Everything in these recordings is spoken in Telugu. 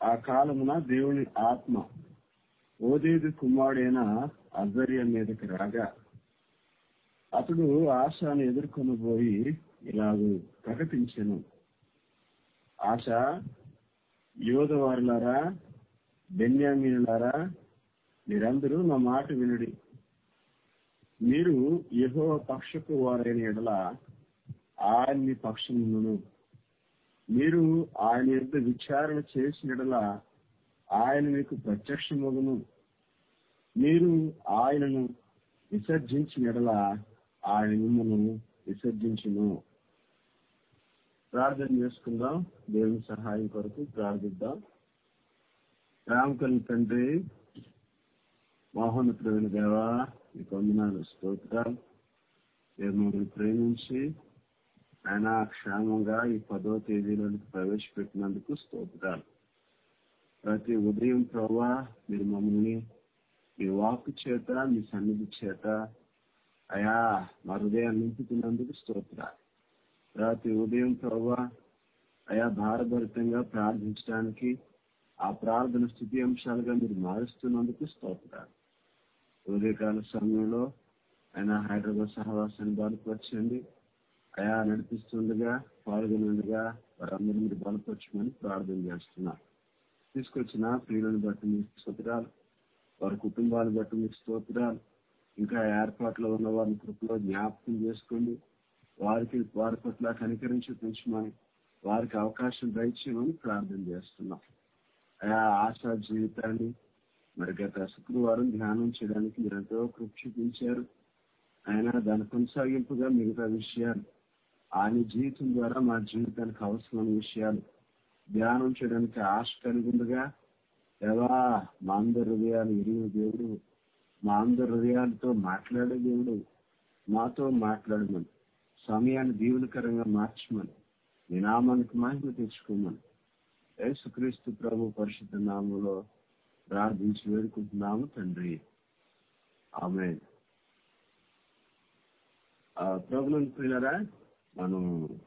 ఆ కాలమున దేవుని ఆత్మ ఓదేది కుమారుడైన అజర్య మీదకి రాగా అతడు ఆశను ఎదుర్కొని పోయి ఇలాగూ ప్రకటించెను ఆశ యోధవారులారా బెన్యామీనులారా మీరందరూ నా మాట వినుడి మీరు యహో పక్షపు వారైన ఎడల ఆయన్ని పక్షమును మీరు ఆయన యొక్క విచారణ చేసిన ఎడల ఆయన మీకు ప్రత్యక్షమగును మీరు ఆయనను విసర్జించిన ఎడల ఆయన మిమ్మల్ని విసర్జించును ప్రార్థన చేసుకుందాం దేవుని సహాయం కొరకు ప్రార్థిద్దాం రామకల్ తండ్రి మహోన్నతుడైన దేవా ఈ వందనాలు స్తోత్రాలు మీరు మమ్మల్ని ప్రేమించి ఆయన క్షేమంగా ఈ పదో తేదీలోనికి ప్రవేశపెట్టినందుకు స్తోత్రాలు ప్రతి ఉదయం ప్రభా మీరు మమ్మల్ని మీ వాక్కు చేత మీ సన్నిధి చేత అయా మా హృదయాన్ని నింపుతున్నందుకు స్తోత్రాలు ప్రతి ఉదయం ప్రభా అయా భారభరితంగా ప్రార్థించడానికి ఆ ప్రార్థన స్థితి అంశాలుగా మీరు మారుస్తున్నందుకు స్తోత్రాలు ఉదయకాల సమయంలో ఆయన హైదరాబాద్ సహవాసాన్ని బలపరచండి అయా నడిపిస్తుండగా పాల్గొనండగా వారందరూ మీరు బలపరచమని ప్రార్థన చేస్తున్నా తీసుకొచ్చిన ప్రియులను బట్టి మీ స్తోత్రాలు వారి కుటుంబాలను బట్టి మీ స్తోత్రాలు ఇంకా ఏర్పాట్లో ఉన్న వారిని కృపలో జ్ఞాపకం చేసుకోండి వారికి వారి పట్ల కనికరించి పెంచమని వారికి అవకాశం దయచేయమని ప్రార్థన చేస్తున్నాం అయా ఆశా జీవితాన్ని మరి గత శుక్రవారం ధ్యానం చేయడానికి మీరు ఎంతో కృప చూపించారు ఆయన దాని కొనసాగింపుగా మిగతా విషయాలు ఆయన జీవితం ద్వారా మా జీవితానికి అవసరమైన విషయాలు ధ్యానం చేయడానికి ఆశ కలిగిందిగా దేవా మా అందరి హృదయాలు ఎరిగిన దేవుడు మా అందరి హృదయాలతో మాట్లాడే దేవుడు మాతో మాట్లాడమని సమయాన్ని దీవులకరంగా మార్చమని మీ నామానికి మహిమ తెచ్చుకోమని యేసుక్రీస్తు ప్రభు పరిశుద్ధ నామంలో ప్రార్థించి వేడుకుంటున్నాము తండ్రి ఆమె ప్రభుత్వం ప్రియులరా మనం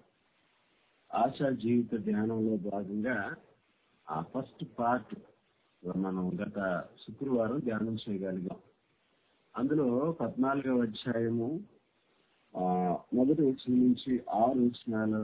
ఆశా జీవిత ధ్యానంలో భాగంగా ఆ ఫస్ట్ పార్ట్ మనం గత శుక్రవారం ధ్యానం చేయగలిగాం అందులో పద్నాలుగవ అధ్యాయము మొదటి వచ్చిన నుంచి ఆరు వచనాల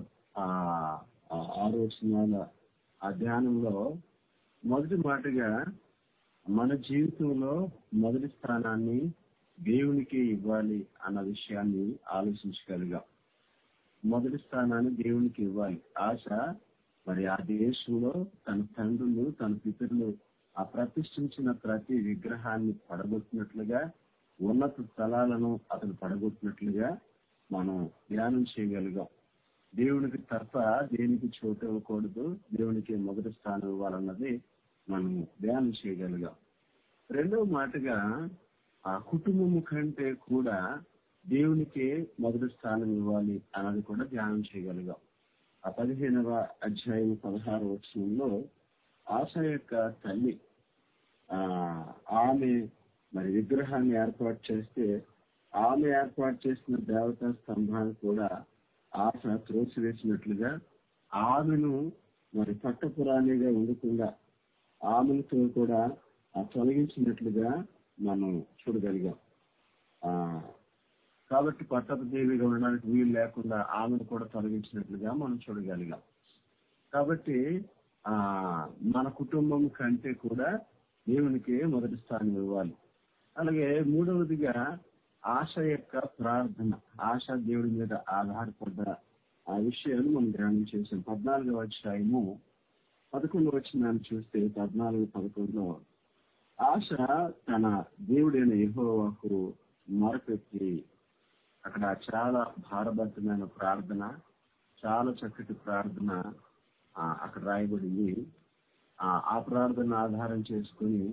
ఆరు వచనాల ఆ ధ్యానంలో మొదటి మాటగా మన జీవితంలో మొదటి స్థానాన్ని దేవునికి ఇవ్వాలి అన్న విషయాన్ని ఆలోచించగలిగాం మొదటి స్థానాన్ని దేవునికి ఇవ్వాలి ఆశ మరి ఆ దేశంలో తన తండ్రులు తన పితరులు ఆ ప్రతిష్ఠించిన ప్రతి విగ్రహాన్ని పడగొట్టినట్లుగా ఉన్నత స్థలాలను అతను పడగొట్టినట్లుగా మనం ధ్యానం చేయగలిగాం దేవునికి తప్ప దేనికి చోటు ఇవ్వకూడదు దేవునికి మొదటి స్థానం ఇవ్వాలన్నది మనం ధ్యానం చేయగలిగాం రెండవ మాటగా ఆ కుటుంబం కంటే కూడా దేవునికి మొదటి స్థానం ఇవ్వాలి అన్నది కూడా ధ్యానం చేయగలిగాం ఆ పదిహేనవ అధ్యాయం పదహారు వచనంలో ఆశ యొక్క తల్లి ఆ ఆమె మరి విగ్రహాన్ని ఏర్పాటు చేస్తే ఆమె ఏర్పాటు చేసిన దేవతా స్తంభాన్ని కూడా ఆశ త్రోసివేసినట్లుగా ఆమెను మరి పట్టపురాణిగా ఉండకుండా ఆమెలతో కూడా తొలగించినట్లుగా మనం చూడగలిగాం ఆ కాబట్టి పట్టపు దేవిగా ఉండడానికి వీలు లేకుండా ఆమెను కూడా తొలగించినట్లుగా మనం చూడగలిగాం కాబట్టి ఆ మన కుటుంబం కంటే కూడా దేవునికి మొదటి స్థానం ఇవ్వాలి అలాగే మూడవదిగా ఆశ యొక్క ప్రార్థన ఆశ దేవుడి మీద ఆధారపడ్డ ఆ విషయాన్ని మనం ధ్యానం చేసాం పద్నాలుగవ అధ్యాయము పదకొండు వచ్చిన చూస్తే పద్నాలుగు పదకొండులో ఆశ తన దేవుడైన యహోవాకు మొరపెట్టి అక్కడ చాలా భారభరితమైన ప్రార్థన చాలా చక్కటి ప్రార్థన అక్కడ రాయబడింది ఆ ప్రార్థన ఆధారం చేసుకుని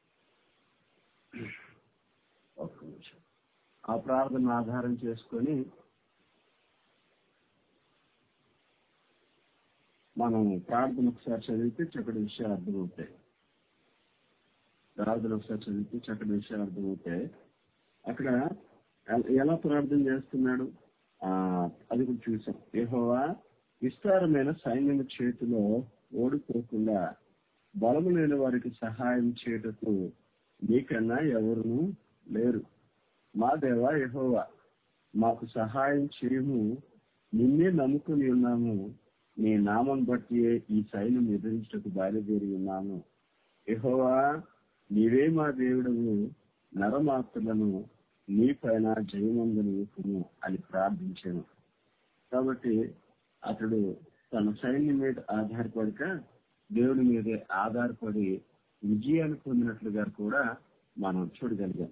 ఒక్క నిమిషం ఆ ప్రార్థన ఆధారం చేసుకొని మనం ప్రార్థన ఒకసారి చదివితే చక్కటి విషయాలు అర్థమవుతాయి ప్రార్థన ఒకసారి చదివితే చక్కటి విషయాలు అర్థమవుతాయి అక్కడ ఎలా ప్రార్థన చేస్తున్నాడు ఆ అది కూడా చూసాం ఏహోవా విస్తారమైన సైన్యం చేతిలో ఓడిపోకుండా బలము లేని వారికి సహాయం చేయటకు నీకన్నా ఎవరును లేరు మా దేవా యెహోవా మాకు సహాయం చేయము నిన్నే నమ్ముకుని ఉన్నాము నీ నామం బట్టి ఈ సైన్యం ఎదిరించటకు బయలుదేరి ఉన్నాము యెహోవా నీవే మా దేవుడము నరమాత్రులను నీ పైన జయమందును ఇప్పుము అని ప్రార్థించాను కాబట్టి అతడు తన సైన్యం మీద ఆధారపడక దేవుడి మీదే ఆధారపడి విజయాన్ని పొందినట్లుగా కూడా మనం చూడగలిగాం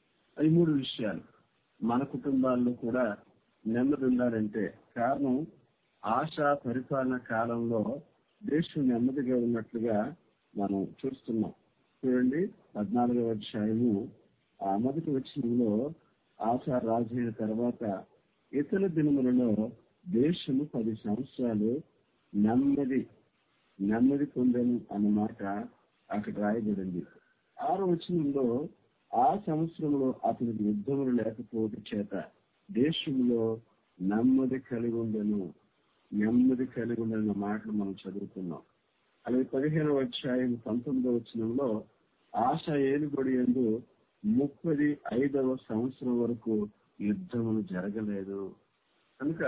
ఈ మూడు విషయాలు మన కుటుంబాల్లో కూడా నెమ్మది ఉండాలంటే కారణం ఆశ పరిపాలన కాలంలో దేశం నెమ్మదిగా ఉన్నట్లుగా మనం చూస్తున్నాం చూడండి పద్నాలుగవ అధ్యాయము ఆ మొదటి వచనంలో ఆశ రాజు అయిన తర్వాత ఇతర దినములలో దేశము పది సంవత్సరాలు నెమ్మది నెమ్మది పొందను అన్నమాట అక్కడ రాయబడింది ఆరో వచనంలో ఆ సంవత్సరంలో అతనికి యుద్ధములు లేకపోవడం చేత దేశంలో నెమ్మది కలిగి ఉండను నెమ్మది కలిగి ఉండని మాటలు మనం చదువుతున్నాం అలాగే పదిహేనవ అధ్యాయం పంతొమ్మిదవ వచనంలో ఆశ ఏలుబడి ఎందు ముప్పది ఐదవ సంవత్సరం వరకు యుద్ధములు జరగలేదు కనుక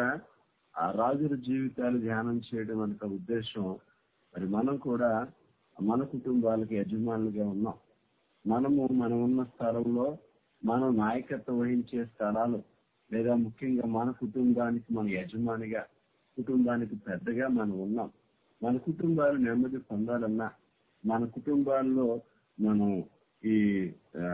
ఆ రాజుల జీవితాలు ధ్యానం చేయడం అనే ఉద్దేశం మరి మనం కూడా మన కుటుంబాలకి యజమానులుగా ఉన్నాం మనము మనం ఉన్న స్థలంలో మనం నాయకత్వం వహించే స్థలాలు లేదా ముఖ్యంగా మన కుటుంబానికి మన యజమానిగా కుటుంబానికి పెద్దగా మనం ఉన్నాం మన కుటుంబాలు నెమ్మది పొందాలన్నా మన కుటుంబాల్లో మనం ఈ ఆ,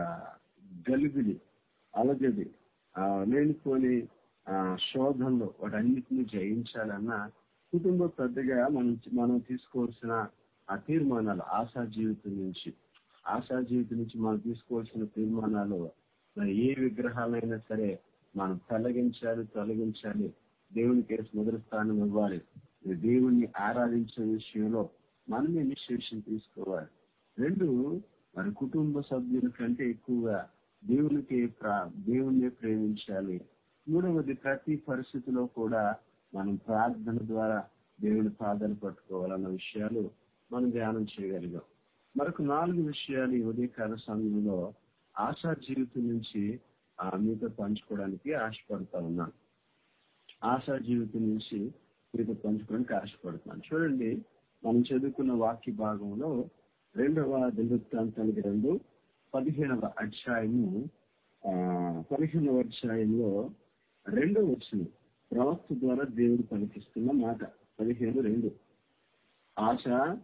గలిబిలి అలజడి ఆ, లేనిపోని ఆ, శోధనలు వాటన్నిటిని జయించాలన్నా కుటుంబ పెద్దగా మనం మనం తీసుకోవాల్సిన ఆ తీర్మానాలు ఆశా జీవితం నుంచి ఆశా జీవితం నుంచి మనం తీసుకోవాల్సిన తీర్మానాలు మరి ఏ విగ్రహాలైనా సరే మనం తొలగించాలి తొలగించాలి దేవునికి వేసి మొదటి స్థానం ఇవ్వాలి దేవుణ్ణి ఆరాధించే విషయంలో మనం ఇనిషియేషన్ తీసుకోవాలి రెండు మరి కుటుంబ సభ్యుల కంటే ఎక్కువగా దేవునికి ప్రా- దేవుణ్ణి ప్రేమించాలి మూడవది ప్రతి పరిస్థితిలో కూడా మనం ప్రార్థన ద్వారా దేవుని పాదాలు పట్టుకోవాలన్న విషయాలు మనం ధ్యానం చేయగలిగాం మరొక నాలుగు విషయాలు ఈ ఉదయకాల సమయంలో ఆశా జీవితం నుంచి ఆ, మీతో పంచుకోవడానికి ఆశపడతా ఉన్నాను ఆశా జీవితం నుంచి మీతో పంచుకోవడానికి ఆశపడుతున్నాను చూడండి మనం చదువుకున్న వాక్య భాగంలో రెండవ దివృత్తాంతానికి రెండు పదిహేనవ అధ్యాయము ఆ, పదిహేనవ అధ్యాయంలో రెండవ వచ్చిన ప్రవక్త ద్వారా దేవుడు పలికిస్తున్న మాట పదిహేను రెండు ఆశ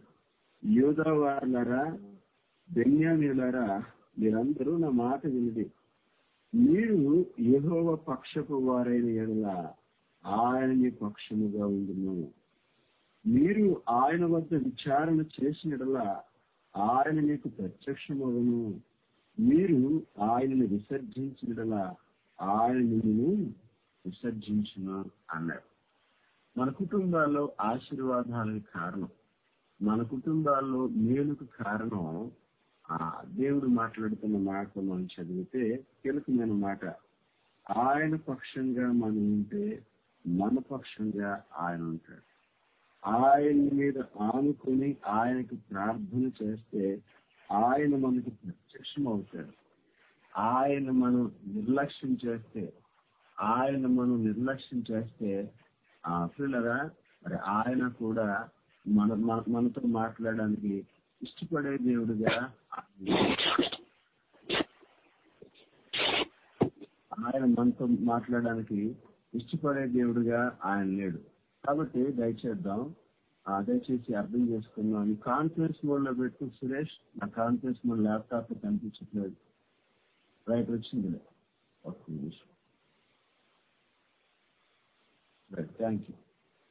యోధవారులరా బెన్యామీలరా మీరందరూ నా మాట వినిది మీరు యెహోవ పక్షపు వారైన ఎడల ఆయన మీ పక్షముగా ఉండును మీరు ఆయన వద్ద విచారణ చేసిన ఎడల ఆయన మీకు ప్రత్యక్షమవును మీరు ఆయనను విసర్జించిన ఎడల ఆయన నిన్ను విసర్జించును అన్నాడు మన కుటుంబాల్లో ఆశీర్వాదాలకు కారణం మన కుటుంబాల్లో మేలుకు కారణం ఆ దేవుడు మాట్లాడుతున్న మాట మనం చదివితే కీలకమైన మాట ఆయన పక్షంగా మనం ఉంటే మన పక్షంగా ఆయన ఉంటాడు ఆయన మీద ఆనుకొని ఆయనకు ప్రార్థన చేస్తే ఆయన మనకు ప్రత్యక్షం అవుతాడు ఆయన మనం నిర్లక్ష్యం చేస్తే ఆయన మనం నిర్లక్ష్యం చేస్తే ఆ పిల్లరా మరి ఆయన కూడా మన మన- మనతో మాట్లాడడానికి ఇష్టపడే దేవుడుగా ఆయన మనతో మాట్లాడడానికి ఇష్టపడే దేవుడుగా ఆయన లేడు కాబట్టి దయచేద్దాం ఆ, దయచేసి అర్థం చేసుకుందాం ఈ కాన్ఫరెన్స్ మోడ్ లో పెట్టు సురేష్ నా కాన్ఫరెన్స్ మోడ్ ల్యాప్టాప్ లో కనిపించట్లేదు రైట్ వచ్చింది ఒక నిమిషం రైట్ థ్యాంక్ యూ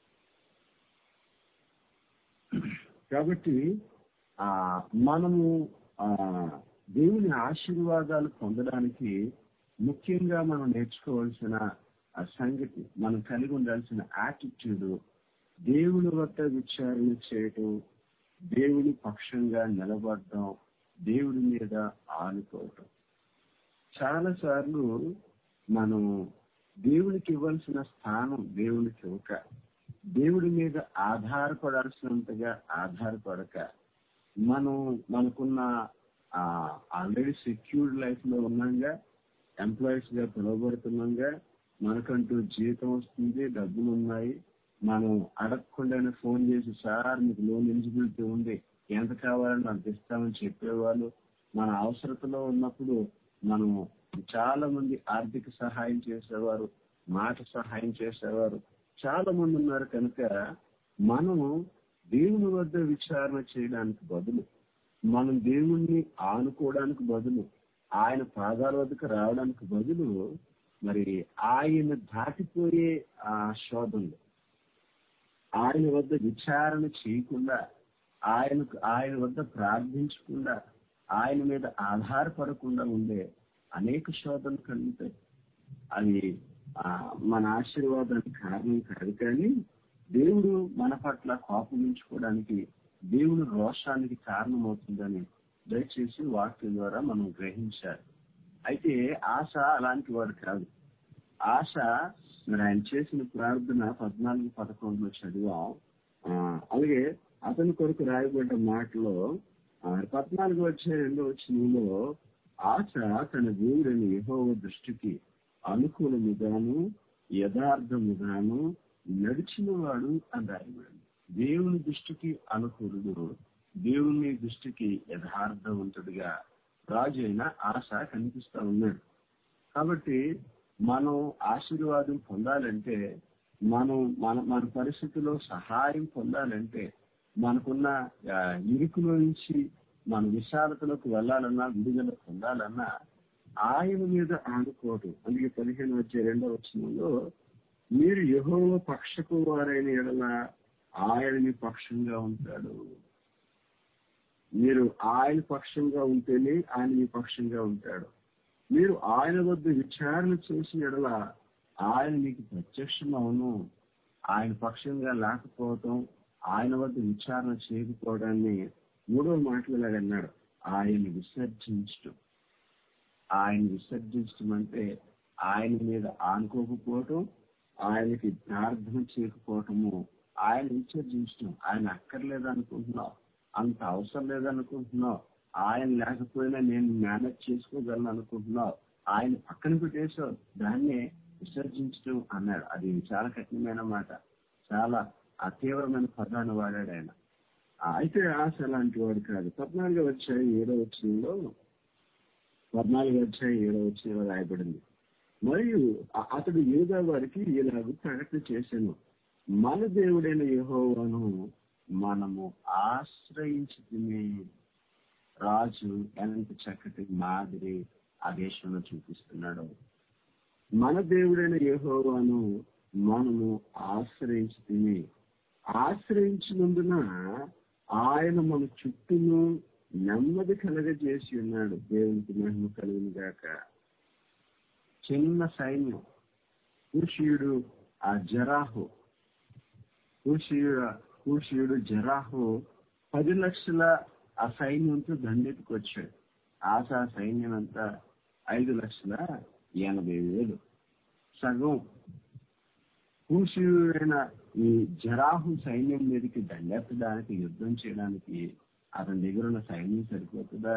కాబట్టి ఆ మనము ఆ దేవుని ఆశీర్వాదాలు పొందడానికి ముఖ్యంగా మనం నేర్చుకోవాల్సిన ఆ సంగతి మనం కలిగి ఉండాల్సిన యాటిట్యూడ్ దేవుని వద్ద విచారణ చేయటం దేవుని పక్షంగా నిలబడటం దేవుడి మీద ఆనుకోవటం చాలా సార్లు మనం దేవునికి ఇవ్వాల్సిన స్థానం దేవునికి ఇవ్వక దేవుడి మీద ఆధారపడాల్సినంతగా ఆధారపడక మనం మనకున్న ఆల్రెడీ సెక్యూర్డ్ లైఫ్ లో ఉన్నాగా ఎంప్లాయీస్ గా పిలువబడుతున్నాగా మనకంటూ జీతం వస్తుంది డబ్బులు ఉన్నాయి మనం అడగకుండానే ఫోన్ చేసి సార్ మీకు లోన్ ఎలిజిబిలిటీ ఉంది ఎంత కావాలని అంత ఇస్తామని చెప్పేవాళ్ళు మన అవసరతలో ఉన్నప్పుడు మనం చాలా మంది ఆర్థిక సహాయం చేసేవారు మాట సహాయం చేసేవారు చాలా మంది ఉన్నారు కనుక మనము దేవుని వద్ద విచారణ చేయడానికి బదులు మనం దేవుణ్ణి ఆనుకోవడానికి బదులు ఆయన పాదాల వద్దకు రావడానికి బదులు మరి ఆయన దాటిపోయే ఆ శోధనలు ఆయన వద్ద విచారణ చేయకుండా ఆయనకు ఆయన వద్ద ప్రార్థించకుండా ఆయన మీద ఆధారపడకుండా ఉండే అనేక శోధనలు కలుగుతాయి అది మన ఆశీర్వాదానికి కారణం కాదు కానీ దేవుడు మన పట్ల కోపమించుకోవడానికి దేవుడు రోషానికి కారణమవుతుందని దయచేసి వాక్యం ద్వారా మనం గ్రహించాలి అయితే ఆశ అలాంటి వాడు కాదు ఆశ మరి ఆయన చేసిన ప్రార్థన పద్నాలుగు పదకొండులో చదివాం అలాగే అతని కొరకు రాయబడ్డ మాటలో పద్నాలుగు వచ్చే రెండో వచ్చినలో ఆశ తన దేవుడైన యహోవ దృష్టికి అనుకూలముగాను యథార్థముగాను నడిచిన వాడు అని రాయబడింది దేవుని దృష్టికి అనుకూలుడు దేవుని దృష్టికి యథార్థవంతుడిగా రాజు అయిన ఆశ కనిపిస్తా ఉన్నాడు కాబట్టి మనం ఆశీర్వాదం పొందాలంటే మనం మన మన పరిస్థితిలో సహాయం పొందాలంటే మనకున్న ఇరుకులో నుంచి మన విశాలతలోకి వెళ్ళాలన్నా విడుదల పొందాలన్నా ఆయన మీద ఆనుకోవటం అందుకే పదిహేను వచ్చే రెండో వచనంలో మీరు యహోవ పక్షపు వారైన ఎడల ఆయన మీ పక్షంగా ఉంటాడు మీరు ఆయన పక్షంగా ఉంటేనే ఆయన మీ పక్షంగా ఉంటాడు మీరు ఆయన వద్ద విచారణ చేసిన ఎడల ఆయన మీకు ప్రత్యక్షం అవును ఆయన పక్షంగా లేకపోవటం ఆయన వద్ద విచారణ చేయకపోవడాన్ని మూడో మాటలు అన్నాడు ఆయన విసర్జించటం ఆయన విసర్జించడం అంటే ఆయన మీద ఆనుకోకపోవటం ఆయనకి ప్రార్థన చేయకపోవటము ఆయన విసర్జించడం ఆయన అక్కర్లేదు అనుకుంటున్నావు అంత అవసరం లేదనుకుంటున్నావు ఆయన లేకపోయినా నేను మేనేజ్ చేసుకోగలను అనుకుంటున్నావు ఆయన పక్కన పెట్టేశావు దాన్నే విసర్జించడం అన్నాడు అది చాలా కఠినమైన మాట చాలా అతీవ్రమైన పదాన్ని వాడాడు ఆయన అయితే ఆశ అలాంటి వాడు కాదు పద్నాలుగు వచ్చాయి ఏడో వచ్చినలో పద్నాలుగు వచ్చాయి ఏడో వచ్చినలో రాయబడింది మరియు అతడు యూదా వారికి ఇలాగ ప్రకటన చేశాను మన దేవుడైన యహోవాను మనము ఆశ్రయించుకునే రాజు ఎంత చక్కటి మాదిరి ఆ దేశంలో చూపిస్తున్నాడు మన దేవుడైన యహోవాను మనము ఆశ్రయించుకుని ఆశ్రయించినందున ఆయన మన చుట్టూను నెమ్మది కలగజేసి ఉన్నాడు దేవునికి మహిమ కలిగిన గాక చిన్న సైన్యం కూషియుడు ఆ జరాహు కూషియుడు కూషియుడు జరాహు పది లక్షల ఆ సైన్యంతో దండెత్తుకొచ్చాడు ఆశా సైన్యం అంతా ఐదు లక్షల ఎనభై వేలు సగం కూషియుడైన ఈ జరాహు సైన్యం మీదకి దండెత్తడానికి యుద్ధం చేయడానికి అతని దగ్గర ఉన్న సైన్యం సరిపోతుందా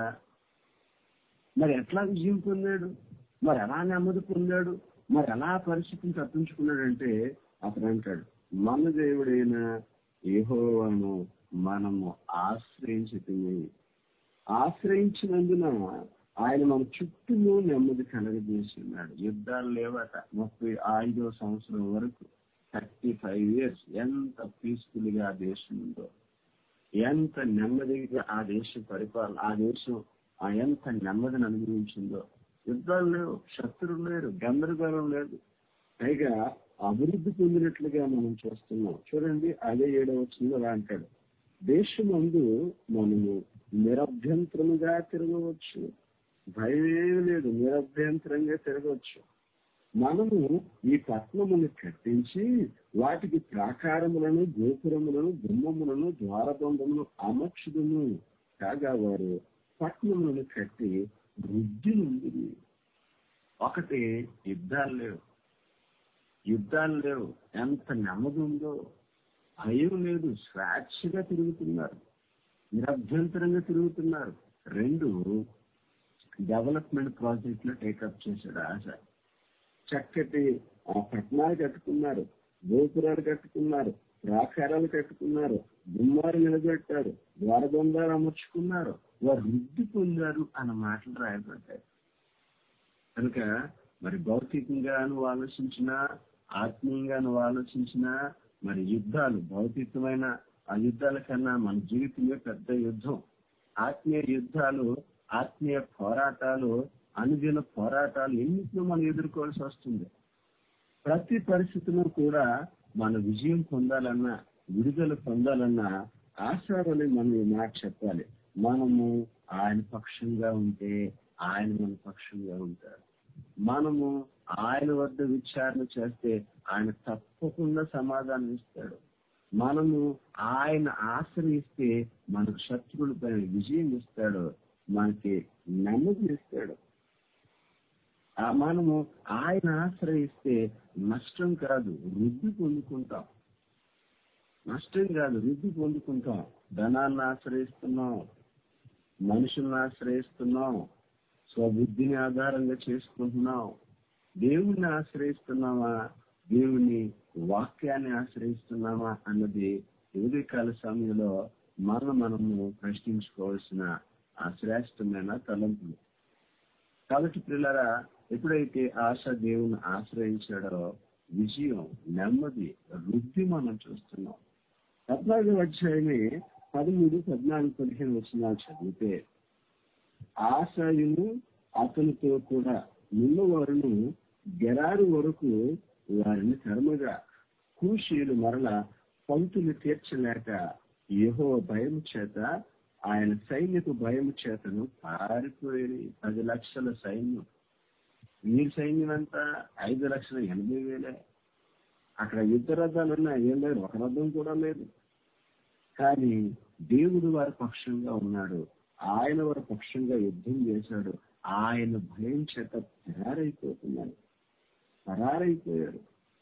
మరి ఎట్లా విజయం పొందాడు మరి ఎలా నెమ్మది పొందాడు మరి ఎలా పరిస్థితిని తప్పించుకున్నాడంటే అతను అంటాడు మన దేవుడైన ఏహోవాను మనము ఆశ్రయించుతుంది ఆశ్రయించినందున ఆయన మన చుట్టూ నెమ్మది కలగజేసి ఉన్నాడు యుద్ధాలు లేవట ముప్పై ఐదో సంవత్సరం వరకు థర్టీ ఫైవ్ ఇయర్స్ ఎంత పీస్ఫుల్ గా ఆ దేశం ఉందో ఎంత నెమ్మదిగా ఆ దేశం పరిపాలన ఆ దేశం ఆ ఎంత నెమ్మదిని అనుభవించిందో యుద్ధాలు లేవు శత్రువులు లేరు గందరగోళం లేదు పైగా అభివృద్ధి పొందినట్లుగా మనం చూస్తున్నాం చూడండి అదే ఏడవ వచ్చిందో అలా అంటాడు దేశమందు మనము నిరభ్యంతరముగా తిరగవచ్చు భయం లేదు నిరభ్యంతరంగా తిరగవచ్చు మనము ఈ పట్నమును కట్టించి వాటికి ప్రాకారములను గోపురములను గుమ్మములను ద్వారబంధములను అమర్చుదును కాగా వారు పట్నములను కట్టి వృద్ధి నుండి ఒకటి యుద్ధాలు లేవు యుద్ధాలు లేవు ఎంత నెమ్మది ఉందో భయం లేదు స్వేచ్ఛగా తిరుగుతున్నారు నిరభ్యంతరంగా తిరుగుతున్నారు రెండు డెవలప్మెంట్ ప్రాజెక్ట్ లో టేకప్ చేశాడు ఆశ చక్కటి ఆ పట్టణాలు కట్టుకున్నారు గోపురాలు కట్టుకున్నారు ప్రాకారాలు కట్టుకున్నారు గుమ్మారు నిలబెట్టారు ద్వారబంధాలు అమర్చుకున్నారు వారు వృద్ధి పొందారు అన్న మాటలు రాయబడ్డాయి కనుక మరి భౌతికంగా నువ్వు ఆలోచించినా ఆత్మీయంగా నువ్వు ఆలోచించినా మరి యుద్ధాలు భౌతికమైన ఆ యుద్ధాల కన్నా మన జీవితమే పెద్ద యుద్ధం ఆత్మీయ యుద్ధాలు ఆత్మీయ పోరాటాలు అనుదిన పోరాటాలు ఎన్నిటిలో మనం ఎదుర్కోవాల్సి వస్తుంది ప్రతి పరిస్థితిలో కూడా మన విజయం పొందాలన్నా విడుదల పొందాలన్నా ఆశావలి మనం ఈ మాట చెప్పాలి మనము ఆయన పక్షంగా ఉంటే ఆయన మన పక్షంగా ఉంటారు మనము ఆయన వద్ద విచారణ చేస్తే ఆయన తప్పకుండా సమాధానం ఇస్తాడు మనము ఆయన ఆశ్రయిస్తే మనకు శత్రువులపై విజయం ఇస్తాడు మనకి నెమ్మది ఇస్తాడు ఆ మనము ఆయన ఆశ్రయిస్తే నష్టం కాదు వృద్ధి పొందుకుంటాం నష్టం కాదు వృద్ధి పొందుకుంటాం ధనాన్ని ఆశ్రయిస్తున్నాం మనుషుల్ని ఆశ్రయిస్తున్నాం స్వబుద్ధిని ఆధారంగా చేసుకుంటున్నాం దేవుణ్ణి ఆశ్రయిస్తున్నామా దేవుని వాక్యాన్ని ఆశ్రయిస్తున్నామా అన్నది కాల సమయంలో మనం మనము ప్రశ్నించుకోవాల్సిన ఆ శ్రేష్టమైన తలంపులు కాబట్టి పిల్లరా ఎప్పుడైతే ఆశ దేవుని ఆశ్రయించాడో విజయం నెమ్మది వృద్ధి మనం చూస్తున్నాం పద్నాలుగు అధ్యాయమే పదమూడు పద్నాలుగు పదిహేను వచ్చిన చదివితే ఆశయును అతనితో కూడా ఉన్నవారును గెరారు వరకు వారిని కర్మగా కూషీలు మరల పంతులు తీర్చలేక ఏహో భయం చేత ఆయన సైన్యపు భయం చేతను పారిపోయి పది లక్షల సైన్యం వీరి సైన్యం అంతా ఐదు లక్షల ఎనభై వేలే అక్కడ యుద్ధ రథాలు ఉన్నాయి ఏం లేదు ఒక రథం కూడా లేదు కానీ దేవుడు వారి పక్షంగా ఉన్నాడు ఆయన వారి పక్షంగా యుద్ధం చేశాడు ఆయన భయం చేత పరారైపోతున్నాడు పరారైపోయాడు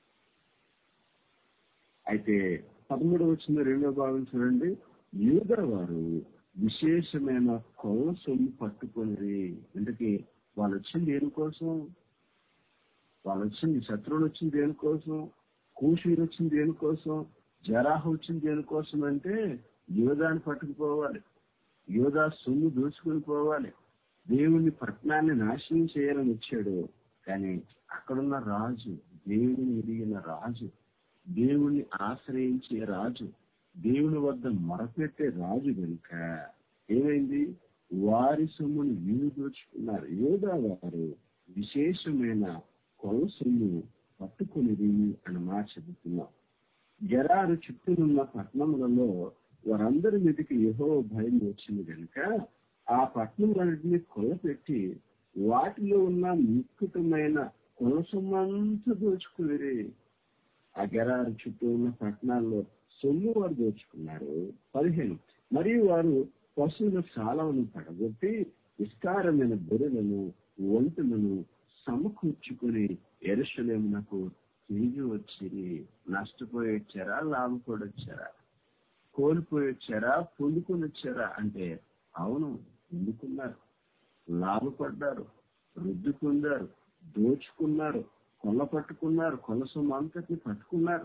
అయితే పదమూడు వచ్చిన రెండో భాగం చూడండి యూద వారు విశేషమైన కౌసలు పట్టుకొని ఇంతకీ వాళ్ళు వచ్చింది దేనికోసం వాళ్ళు వచ్చింది శత్రువులు వచ్చింది దేనికోసం కూషీరు వచ్చింది దేనికోసం జరాహ వచ్చింది దేనికోసం అంటే యోధాన్ని పట్టుకుపోవాలి యోధా సొమ్ము దోచుకుని పోవాలి దేవుని పట్టణాన్ని నాశనం చేయాలని వచ్చాడు కానీ అక్కడున్న రాజు దేవుని ఎదిగిన రాజు దేవుణ్ణి ఆశ్రయించే రాజు దేవుని వద్ద మొరపెట్టే రాజు కనుక ఏమైంది వారి సొమ్మును వీరు దోచుకున్నారు యోధా వారు విశేషమైన కొల సొమ్ము పట్టుకునేది అని మాట చెబుతున్నాం గెరారు చుట్టూనున్న పట్టణములలో వారందరి మీదకి యహో భయం వచ్చింది కనుక ఆ పట్టణములన్నింటినీ కొలపెట్టి వాటిలో ఉన్న ముక్కుటమైన కొల సొమ్మంతా దోచుకునేది ఆ గెరారు చుట్టూ ఉన్న పట్టణాల్లో సొమ్ము వారు దోచుకున్నారు పదిహేను మరియు వారు పశువుల సాలవను పడగొట్టి విస్తారమైన బొర్రెలను ఒంటులను సమకూర్చుకుని ఎరుసలేమునకు తిరిగి వచ్చి నష్టపోయి వచ్చారా లాభపడి వచ్చారా కోల్పోయి వచ్చారా పొందుకొని వచ్చారా అంటే అవును పొందుకున్నారు లాభపడ్డారు వృద్ధి పొందారు దోచుకున్నారు కొల్ల పట్టుకున్నారు కొల్ల సొమ్ము అంతటిని పట్టుకున్నారు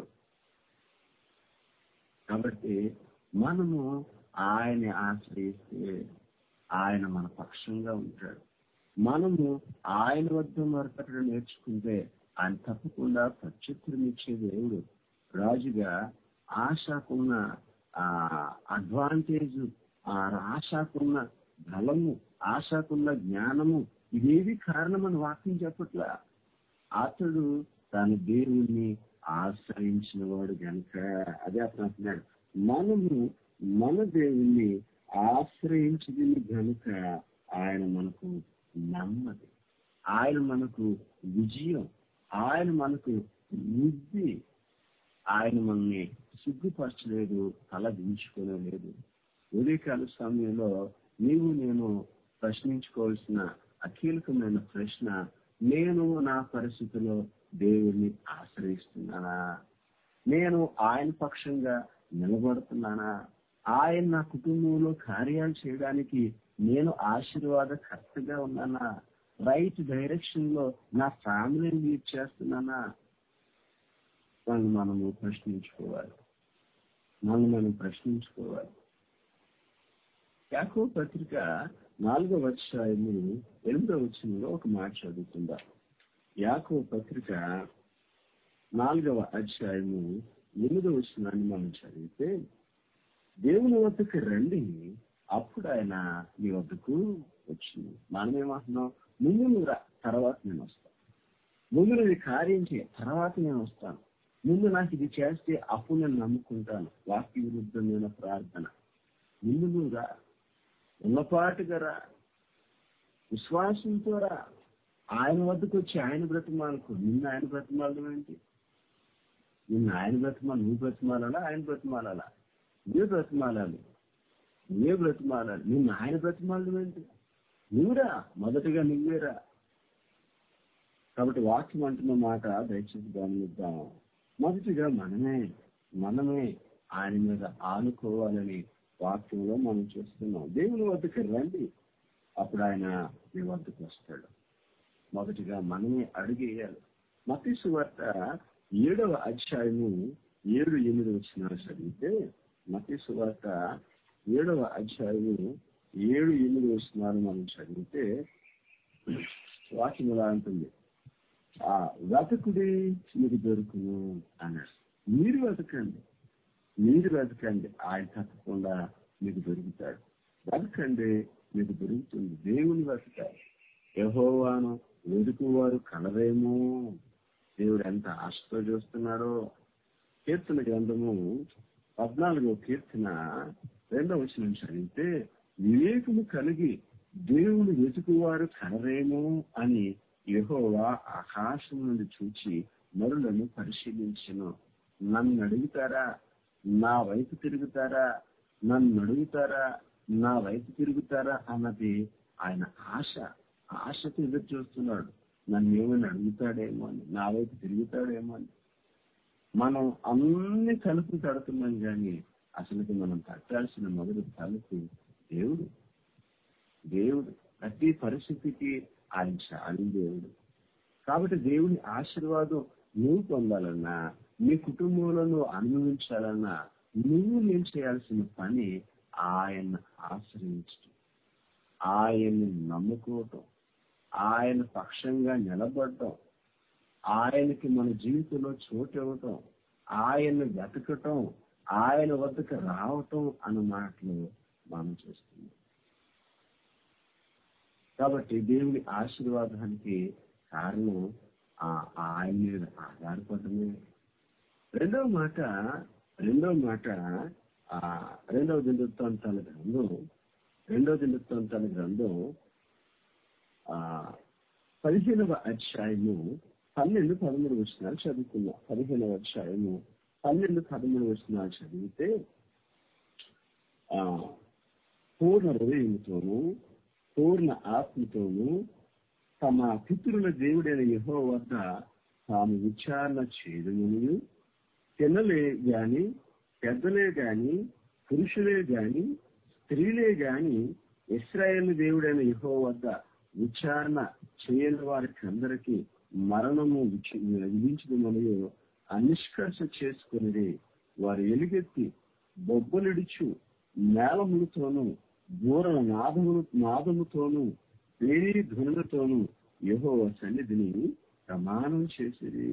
కాబట్టి మనము ఆయన ఆశ్రయిస్తే ఆయన మన పక్షంగా ఉంటాడు మనము ఆయన వద్ద మరొకటి నేర్చుకుంటే ఆయన తప్పకుండా ప్రత్యుత్తరం ఇచ్చే దేవుడు రాజుగా ఆశకున్న ఆ అడ్వాంటేజ్ ఆ ఆశకున్న బలము ఆశకున్న జ్ఞానము ఇదేవి కారణమని వాక్యం చెప్పట్లా అతడు తన దేవుణ్ణి ఆశ్రయించిన వాడు కనుక అదే అతను అంటున్నాడు మనము మన దేవుణ్ణి ఆశ్రయించింది కనుక ఆయన మనకు నెమ్మది ఆయన మనకు విజయం ఆయన మనకు వృద్ధి ఆయన మనల్ని సిగ్గుపరచలేదు తల దించుకోలేదు ఉదయకాల సమయంలో నీవు నేను ప్రశ్నించుకోవాల్సిన అకీలకమైన ప్రశ్న నేను నా పరిస్థితిలో దేవుణ్ణి ఆశ్రయిస్తున్నానా నేను ఆయన పక్షంగా నిలబడుతున్నానా ఆయన నా కుటుంబంలో కార్యాలు చేయడానికి నేను ఆశీర్వాద కర్తగా ఉన్నానా రైట్ డైరెక్షన్ లో నా ఫ్యామిలీని లీడ్ చేస్తున్నానా మనం మనము ప్రశ్నించుకోవాలి మనం మనం ప్రశ్నించుకోవాలి యాకో పత్రిక నాలుగవ అధ్యాయము ఎనిమిదవ వచ్చినలో ఒక మాట చదువుతుందా యాకో పత్రిక నాలుగవ అధ్యాయము ఎనిమిదవ వచ్చినాన్ని మనం చదివితే దేవుని వద్దకు రండి అప్పుడు ఆయన మీ వద్దకు వచ్చింది మనం ఏమంటున్నాం ముందు నువ్వు రా తర్వాత నేను వస్తాను ముందు నువ్వు ఈ కార్యం చేయ తర్వాత నేను వస్తాను ముందు నాకు ఇది చేస్తే అప్పుడు నేను నమ్ముకుంటాను వాక్య విరుద్ధమైన ప్రార్థన ముందు నువ్వు రా ఉన్నపాటుగా రా విశ్వాసంతో రా ఆయన వద్దకు వచ్చి ఆయన బ్రతిమాలకు నిన్ను ఆయన బ్రతిమాలడం ఏంటి నిన్ను ఆయన బ్రతిమాల నువ్వు బ్రతిమాలాలా ఆయన బ్రతిమాలాలా నువ్వే బ్రతిమాలాలి నువ్వే బ్రతిమాలాలి నిన్ను ఆయన బ్రతిమాలడం ఏంటి నువ్వురా మొదటగా నువ్వేరా కాబట్టి వాక్యం అంటున్న మాట దయచేసి గమనిద్దాం మొదటిగా మనమే మనమే ఆయన మీద ఆనుకోవాలని వాక్యంలో మనం చూస్తున్నాం దేవుని వద్దకు రండి అప్పుడు ఆయన మీ వద్దకు వస్తాడు మొదటిగా మనమే అడిగేయాలి మతీసు వార్త ఏడవ అధ్యాయము ఏడు ఎనిమిది వచ్చిన చదివితే మతీసు వార్త ఏడవ అధ్యాయము ఏడు ఎనిమిది వచ్చినారు మనం చదివితే వాక్యం ఇలా ఉంటుంది ఆ వెతకుడి మీకు దొరుకును అన్నాడు మీరు వెతకండి మీరు వెతకండి ఆయన తప్పకుండా మీకు దొరుకుతాడు వెతకండి మీకు దొరుకుతుంది దేవుని వెతకాలి యహోవాను వెతుకువారు కలరేమో దేవుడు ఎంత ఆశతో చూస్తున్నాడో కీర్తన గ్రంథము పద్నాలుగో కీర్తన రెండవ వచ్చిన చదివితే వివేకము కలిగి దేవుని వెతుకువారు కలరేమో అని యహోవా ఆకాశం నుండి చూచి నరులను పరిశీలించను నన్ను అడుగుతారా నా వైపు తిరుగుతారా నన్ను అడుగుతారా నా వైపు తిరుగుతారా అన్నది ఆయన ఆశ ఆశతో ఎదురు చూస్తున్నాడు నన్ను ఏమైనా అడుగుతాడేమో అని నా వైపు తిరుగుతాడేమో అని మనం అన్ని తలుపులు తడుతున్నాం కానీ అసలుకి మనం తట్టాల్సిన మొదటి తలుపు దేవుడు దేవుడు ప్రతి పరిస్థితికి ఆయన చాలి దేవుడు కాబట్టి దేవుని ఆశీర్వాదం నువ్వు పొందాలన్నా నీ కుటుంబంలో నువ్వు అనుభవించాలన్నా నువ్వు నేను చేయాల్సిన పని ఆయన ఆశ్రయించడం ఆయన్ని నమ్ముకోవటం ఆయన పక్షంగా నిలబడటం ఆయనకి మన జీవితంలో చోటు ఇవ్వటం ఆయన వెతకటం ఆయన వద్దకు రావటం అన్న మాటలు మనం చేస్తున్నాం కాబట్టి దేవుని ఆశీర్వాదానికి కారణం ఆయన మీద ఆధారపడమే రెండవ మాట రెండవ మాట ఆ రెండవ దినవృత్తాంతాల గ్రంథం రెండవ దినవృత్తాంతాల గ్రంథం ఆ పదిహేనవ అధ్యాయము పన్నెండు పదమూడు వచనాలు చదువుకున్నాం పదిహేనవ అధ్యాయము పన్నెండు పదమూడు వచనాలు చదివితే ఆ పూర్ణ హృదయంతోనూ పూర్ణ ఆత్మతోనూ తమ పితృల దేవుడైన యహో వద్ద తాము విచారణ చేయడమును పిల్లలే గాని పెద్దలే గాని పురుషులే గాని స్త్రీలే గాని ఇస్రాయేల్ దేవుడైన యహో వద్ద విచారణ చేయని వారికి అందరికీ మరణము విధించడమనియో అనిష్కర్ష చేసుకుని వారు ఎలుగెత్తి బొబ్బలిడుచు మేళములతోనూ దూర నాదములు నాదముతోనూ వేరే ధ్వనులతోనూ యహో సన్నిధిని ప్రమాణం చేసిరి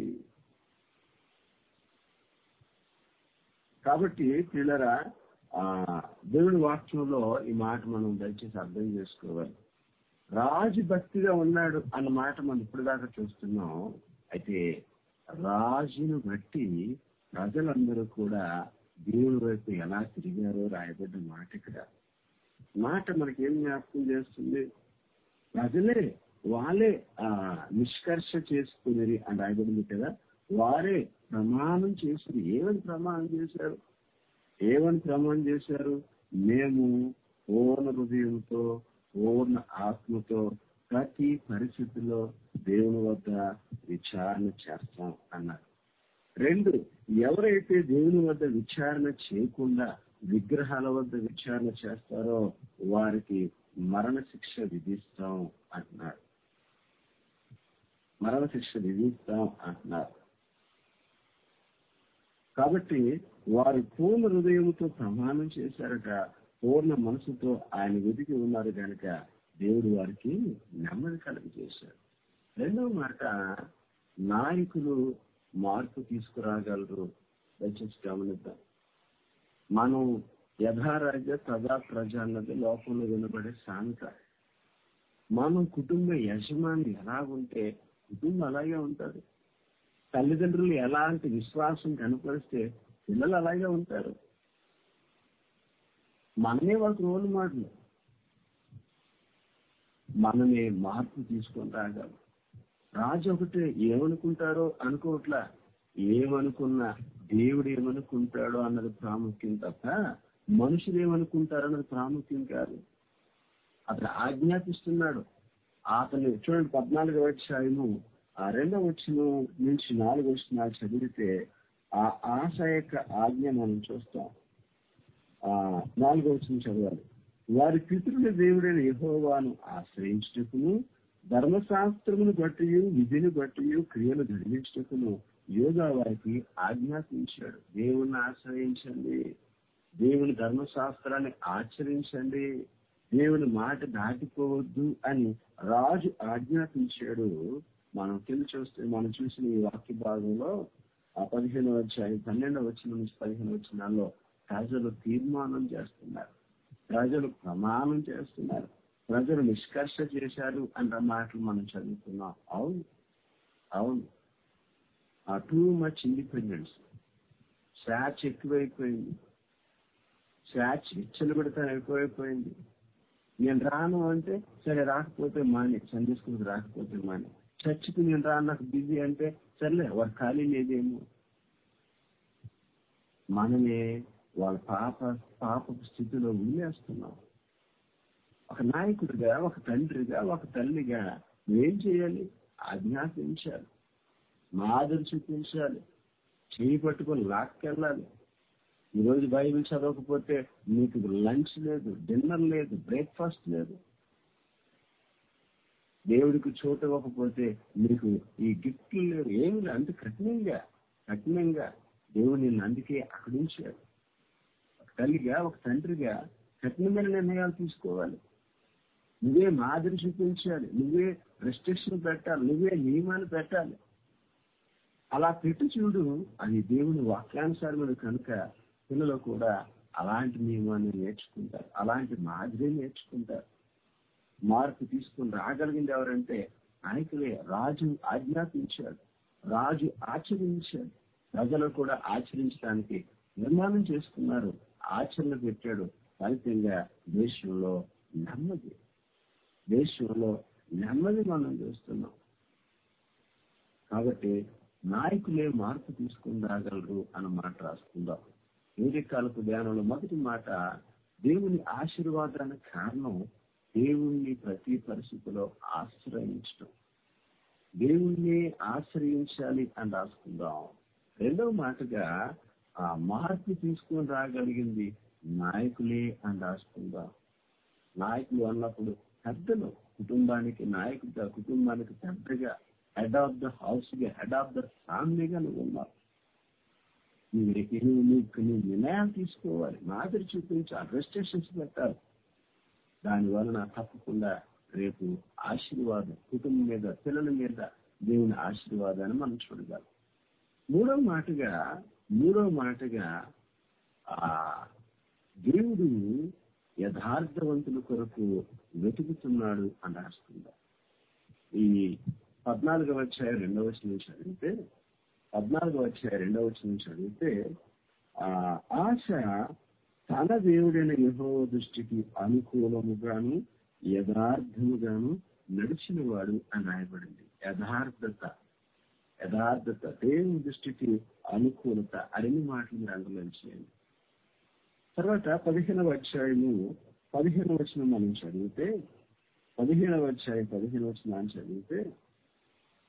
కాబట్టి పిల్లరా ఆ దేవుని వాక్యంలో ఈ మాట మనం దయచేసి అర్థం చేసుకోవాలి రాజు భక్తిగా ఉన్నాడు అన్న మాట మనం ఇప్పుడు దాకా చూస్తున్నాం అయితే రాజును బట్టి ప్రజలందరూ కూడా దేవుని వైపు ఎలా తిరిగారో రాయబడ్డ మాట ఇక్కడ మాట మనకి ఏం జ్ఞాపకం చేస్తుంది ప్రజలే వాళ్ళే ఆ నిష్కర్ష చేసుకునేది అని రాయబడింది కదా వారే ప్రమాణం చేశారు ఏమని ప్రమాణం చేశారు ఏమని ప్రమాణం చేశారు మేము పూర్ణ హృదయంతో పూర్ణ ఆత్మతో ప్రతి పరిస్థితిలో దేవుని వద్ద విచారణ చేస్తాం అన్నారు రెండు ఎవరైతే దేవుని వద్ద విచారణ చేయకుండా విగ్రహాల వద్ద విచారణ చేస్తారో వారికి మరణ శిక్ష విధిస్తాం అంటున్నారు మరణ శిక్ష విధిస్తాం అంటున్నారు కాబట్టి వారు పూర్ణ హృదయంతో ప్రమాణం చేశారట పూర్ణ మనసుతో ఆయన వెతికి ఉన్నారు కనుక దేవుడు వారికి నెమ్మది కలుగజేశాడు రెండవ మాట నాయకులు మార్పు తీసుకురాగలరు దయచేసి గమనిద్దాం మనం యథారాజ్య తదా ప్రజ అన్నది లోకంలో వినబడే సామెత మనం కుటుంబ యజమాని ఎలాగుంటే కుటుంబం అలాగే ఉంటారు తల్లిదండ్రులు ఎలాంటి విశ్వాసం కనపరిస్తే పిల్లలు అలాగే ఉంటారు మనమే వాళ్ళకి రోల్ మోడల్ మనమే మార్పు తీసుకొని రాగలం రాజు ఒకటే ఏమనుకుంటారో అనుకోవట్లా ఏమనుకున్నా దేవుడు ఏమనుకుంటాడో అన్నది ప్రాముఖ్యం తప్ప మనుషులు ఏమనుకుంటారో అన్నది ప్రాముఖ్యం కాదు అతను ఆజ్ఞాపిస్తున్నాడు అతను చూడండి పద్నాలుగో అధ్యాయము ఆ రెండవ వచ్చిన నుంచి నాలుగు వచ్చిన చదివితే ఆ ఆశ యొక్క ఆజ్ఞ మనం చూస్తాం ఆ నాలుగో వచ్చిన చదవాలి వారి పితృల దేవుడైన యహోవాను ఆశ్రయించుటకును ధర్మశాస్త్రమును బట్టి విధిని బట్టి క్రియలు ధరించుటకును యోగా వారికి ఆజ్ఞాపించాడు దేవుణ్ణి ఆశ్రయించండి దేవుని ధర్మశాస్త్రాన్ని ఆచరించండి దేవుని మాట దాటిపోవద్దు అని రాజు ఆజ్ఞాపించాడు మనం కింద చూస్తే మనం చూసిన ఈ వాక్య భాగంలో ఆ పదిహేను వచ్చాయి పన్నెండవ వచ్చిన నుంచి పదిహేను వచ్చినాల్లో ప్రజలు తీర్మానం చేస్తున్నారు ప్రజలు ప్రమాణం చేస్తున్నారు ప్రజలు నిష్కర్ష చేశారు అన్న మాటలు మనం చదువుతున్నాం అవును అవును ఆ టూ మచ్ ఇండిపెండెన్స్ స్వాచ్ ఎక్కువైపోయింది స్వాచ్ విచ్చలు పెడతాను ఎక్కువైపోయింది నేను రాను అంటే సరే రాకపోతే మాని సండే స్కూల్కి రాకపోతే మాని చర్చికి నేను రాను నాకు బిజీ అంటే సర్లే వాడు ఖాళీ లేదేమో మనమే వాళ్ళ పాప పాప స్థితిలో ఉండేస్తున్నాం ఒక నాయకుడిగా ఒక తండ్రిగా ఒక తల్లిగా ఏం చేయాలి ఆజ్ఞాపించాలి మాదిరి చూపించాలి చేయి పట్టుకొని లాక్కెళ్ళాలి ఈరోజు బైబిల్ చదవకపోతే మీకు లంచ్ లేదు డిన్నర్ లేదు బ్రేక్ఫాస్ట్ లేదు దేవుడికి చోటు ఇవ్వకపోతే మీకు ఈ గిఫ్ట్లు లేవు ఏమి లేదు అంటే కఠినంగా కఠినంగా దేవుడు నిన్ను అందుకే అక్కడి ఉంచాడు ఒక తల్లిగా ఒక తండ్రిగా కఠినమైన నిర్ణయాలు తీసుకోవాలి నువ్వే మాదిరి చూపించాలి నువ్వే రెస్ట్రిక్షన్ పెట్టాలి నువ్వే నియమాలు పెట్టాలి అలా పెట్టి చూడు అది దేవుని వాక్యానుసారమైన కనుక పిల్లలు కూడా అలాంటి నియమాన్ని నేర్చుకుంటారు అలాంటి మాదిరి నేర్చుకుంటారు మార్పు తీసుకుని రాగలిగింది ఎవరంటే నాయకులే రాజు ఆజ్ఞాపించాడు రాజు ఆచరించాడు ప్రజలు కూడా ఆచరించడానికి నిర్మాణం చేసుకున్నారు ఆచరణ పెట్టాడు ఫలితంగా దేశంలో నెమ్మది దేశంలో నెమ్మది మనం చూస్తున్నాం కాబట్టి నాయకులే మార్పు తీసుకుని రాగలరు అన్న మాట రాసుకుందాం కాలపు ధ్యానంలో మొదటి మాట దేవుని ఆశీర్వాదానికి కారణం దేవుణ్ణి ప్రతి పరిస్థితిలో ఆశ్రయించడం దేవుణ్ణి ఆశ్రయించాలి అని రాసుకుందాం రెండవ మాటగా ఆ మార్పు తీసుకొని రాగలిగింది నాయకులే అని రాసుకుందాం నాయకులు అన్నప్పుడు పెద్దలు కుటుంబానికి నాయకుడిగా కుటుంబానికి పెద్దగా హెడ్ ఆఫ్ ద హౌస్ గా హెడ్ ఆఫ్ ద ఫ్యామిలీగా నువ్వు ఉన్నావు నువ్వు నువ్వు నువ్వు నిర్ణయాలు తీసుకోవాలి మాదిరి చూపించాలి రెస్ట్రిక్షన్స్ పెట్టాలి దాని వలన తప్పకుండా రేపు ఆశీర్వాదం కుటుంబం మీద పిల్లల మీద దేవుని ఆశీర్వాదాన్ని మనం చూడగలం మూడవ మాటగా మూడవ మాటగా ఆ దేవుడు యథార్థవంతుల కొరకు వెతుకుతున్నాడు అని రాస్తుందా ఈ పద్నాలుగవ వచ్చాయ రెండవ వచ్చిన చదివితే పద్నాలుగవ వచ్చాయ రెండవ వచ్చిన చదివితే ఆ ఆశ తన దేవుడైన యహో దృష్టికి అనుకూలముగాను యథార్థముగాను నడిచిన వాడు అని రాయబడింది యథార్థత యథార్థత దేవుని దృష్టికి అనుకూలత అన్ని మాటలు మీరు అందులో చేయండి తర్వాత పదిహేనవ అధ్యాయము పదిహేను వచ్చిన మనం చదివితే పదిహేనవ అధ్యాయం పదిహేను వచ్చిన చదివితే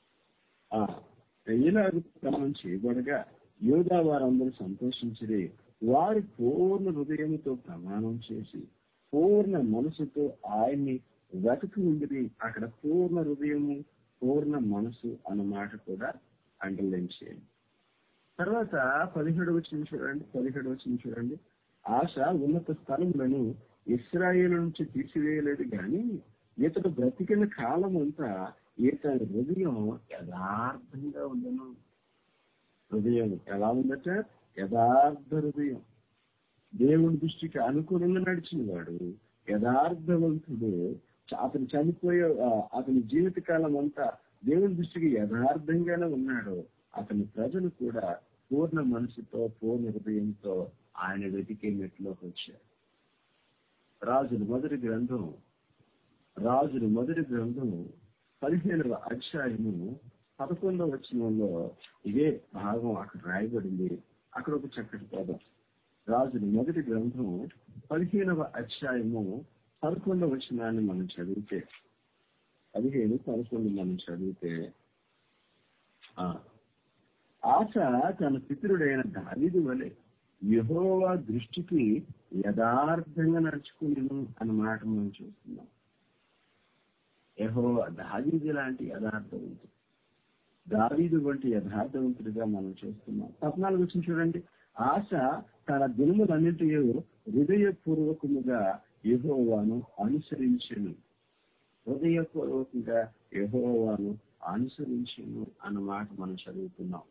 ఆ ఇలాగ క్రమం చేయబడగా యోగా వారందరూ సంతోషించే వారి పూర్ణ హృదయంతో ప్రమాణం చేసి పూర్ణ మనసుతో ఆయన్ని వెతకి ఉండి అక్కడ పూర్ణ హృదయము పూర్ణ మనసు అన్నమాట కూడా అండర్లైన్ చేయండి తర్వాత పదిహేడు వచ్చిన చూడండి పదిహేడు వచ్చిన చూడండి ఆశ ఉన్నత స్థలములను ఇస్రాయేల్ నుంచి తీసివేయలేదు గాని ఇతడు బ్రతికిన కాలం అంతా ఇతని హృదయం యథార్థంగా ఉండను హృదయం ఎలా ఉందట యథార్థ హృదయం దేవుని దృష్టికి అనుకూలంగా నడిచిన వాడు యథార్థవంతుడు అతను చనిపోయే ఆ, అతని జీవిత కాలం అంతా దేవుని దృష్టికి యథార్థంగానే ఉన్నాడు అతని ప్రజలు కూడా పూర్ణ మనసుతో పూర్ణ హృదయంతో ఆయన వెతికే మెట్లోకి వచ్చారు రాజుల మొదటి గ్రంథం రాజుల మొదటి గ్రంథం పదిహేనవ అధ్యాయము పదకొండవ వచనంలో ఇదే భాగం అక్కడ రాయబడింది అక్కడ ఒక చక్కటి పదం రాజుల మొదటి గ్రంథం పదిహేనవ అధ్యాయము పదకొండవ వచనాన్ని మనం చదివితే పదిహేను పదకొండు మనం చదివితే ఆ, ఆశ తన పితరుడైన దావీదు వలె యెహోవా దృష్టికి యథార్థంగా నడుచుకున్నాను అన్న మాట మనం చూస్తున్నాం యెహోవా దావీదు లాంటి యథార్థవంతుడు దావీదు వంటి యథార్థవంతుడిగా మనం చూస్తున్నాం పద్నాలుగు వచ్చిన చూడండి ఆశ తన దినములన్నింటి హృదయపూర్వకముగా యెహోవాను అనుసరించను హృదయపూర్వకంగా యెహోవాను అనుసరించను అన్న మాట మనం చదువుతున్నాం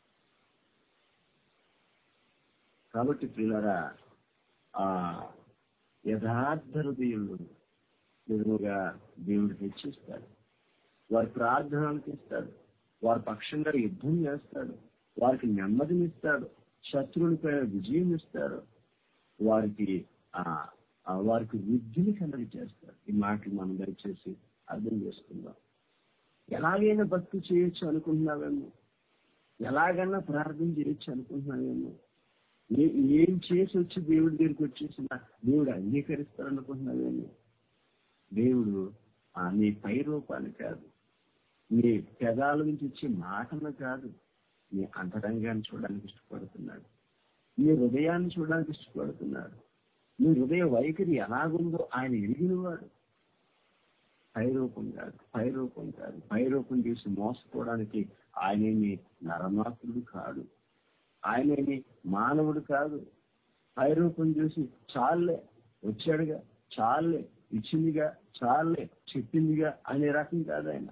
కాబట్టి పిల్లరా ఆ యథార్థ హృదయులు నిజముగా దేవుడు హెచ్చిస్తాడు వారి ప్రార్థనలకు ఇస్తాడు వారి పక్షంగా యుద్ధం చేస్తాడు వారికి నెమ్మదినిస్తాడు శత్రువులపై విజయం ఇస్తాడు వారికి ఆ ఆ వారికి వృద్ధిని కలగ చేస్తాడు ఈ మాటలు మనం దయచేసి అర్థం చేసుకుందాం ఎలాగైనా భక్తి చేయొచ్చు అనుకుంటున్నావేమో ఎలాగైనా ప్రార్థన చేయొచ్చు అనుకుంటున్నావేమో ఏ- ఏం చేసి వచ్చి దేవుడి దగ్గరికి వచ్చేసిన దేవుడు అంగీకరిస్తారనుకుంటున్నావేమో దేవుడు ఆ నీ పై రూపాన్ని కాదు నీ పెదాల నుంచి వచ్చే మాటలు కాదు నీ అంతరంగాన్ని చూడడానికి ఇష్టపడుతున్నాడు నీ హృదయాన్ని చూడడానికి ఇష్టపడుతున్నాడు నీ హృదయ వైఖరి ఎలాగుందో ఆయన ఎరిగినవాడు పైరూపం కాదు పైరూపం కాదు పైరూపం చూసి మోసపోవడానికి ఆయనేమి నరమాత్రుడు కాడు ఆయనేమి మానవుడు కాదు పైరూపం చూసి చాలే వచ్చాడుగా చాలే ఇచ్చిందిగా చాలే చెప్పిందిగా అనే రకం కాదు ఆయన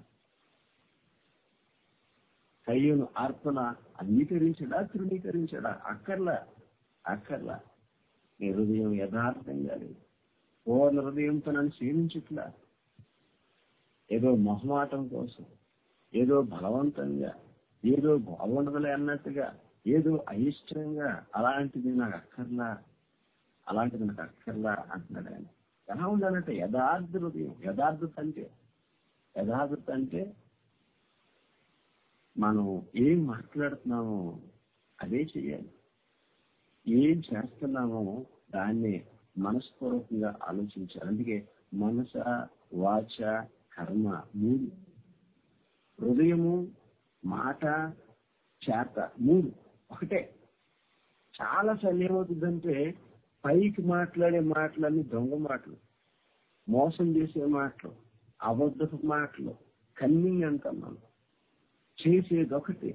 కయ్యను అర్పణ అంగీకరించడా తృణీకరించడా అక్కర్లా అక్కర్లా నీ హృదయం యథార్థంగా లేదు పూర్ణ హృదయంతో నన్ను సేవించట్లా ఏదో మొహమాటం కోసం ఏదో బలవంతంగా ఏదో బాగుండదులే అన్నట్టుగా ఏదో అయిష్టంగా అలాంటిది నాకు అక్కర్లా అలాంటిది నాకు అక్కర్లా అంటున్నాడు ఆయన ఎలా ఉండాలంటే యథార్థ హృదయం యథార్థత అంటే యథార్థత అంటే మనం ఏం మాట్లాడుతున్నామో అదే చేయాలి ఏం చేస్తున్నామో దాన్ని మనస్పూర్వకంగా ఆలోచించాలి అందుకే మనస వాచ కర్మ మూడు హృదయము మాట చేత మూడు ఒకటే చాలా సార్లు ఏమవుతుందంటే పైకి మాట్లాడే మాటలన్నీ దొంగ మాటలు మోసం చేసే మాటలు అబద్ధపు మాటలు కన్నింగ్ అంటాం మనం చేసేది ఒకటి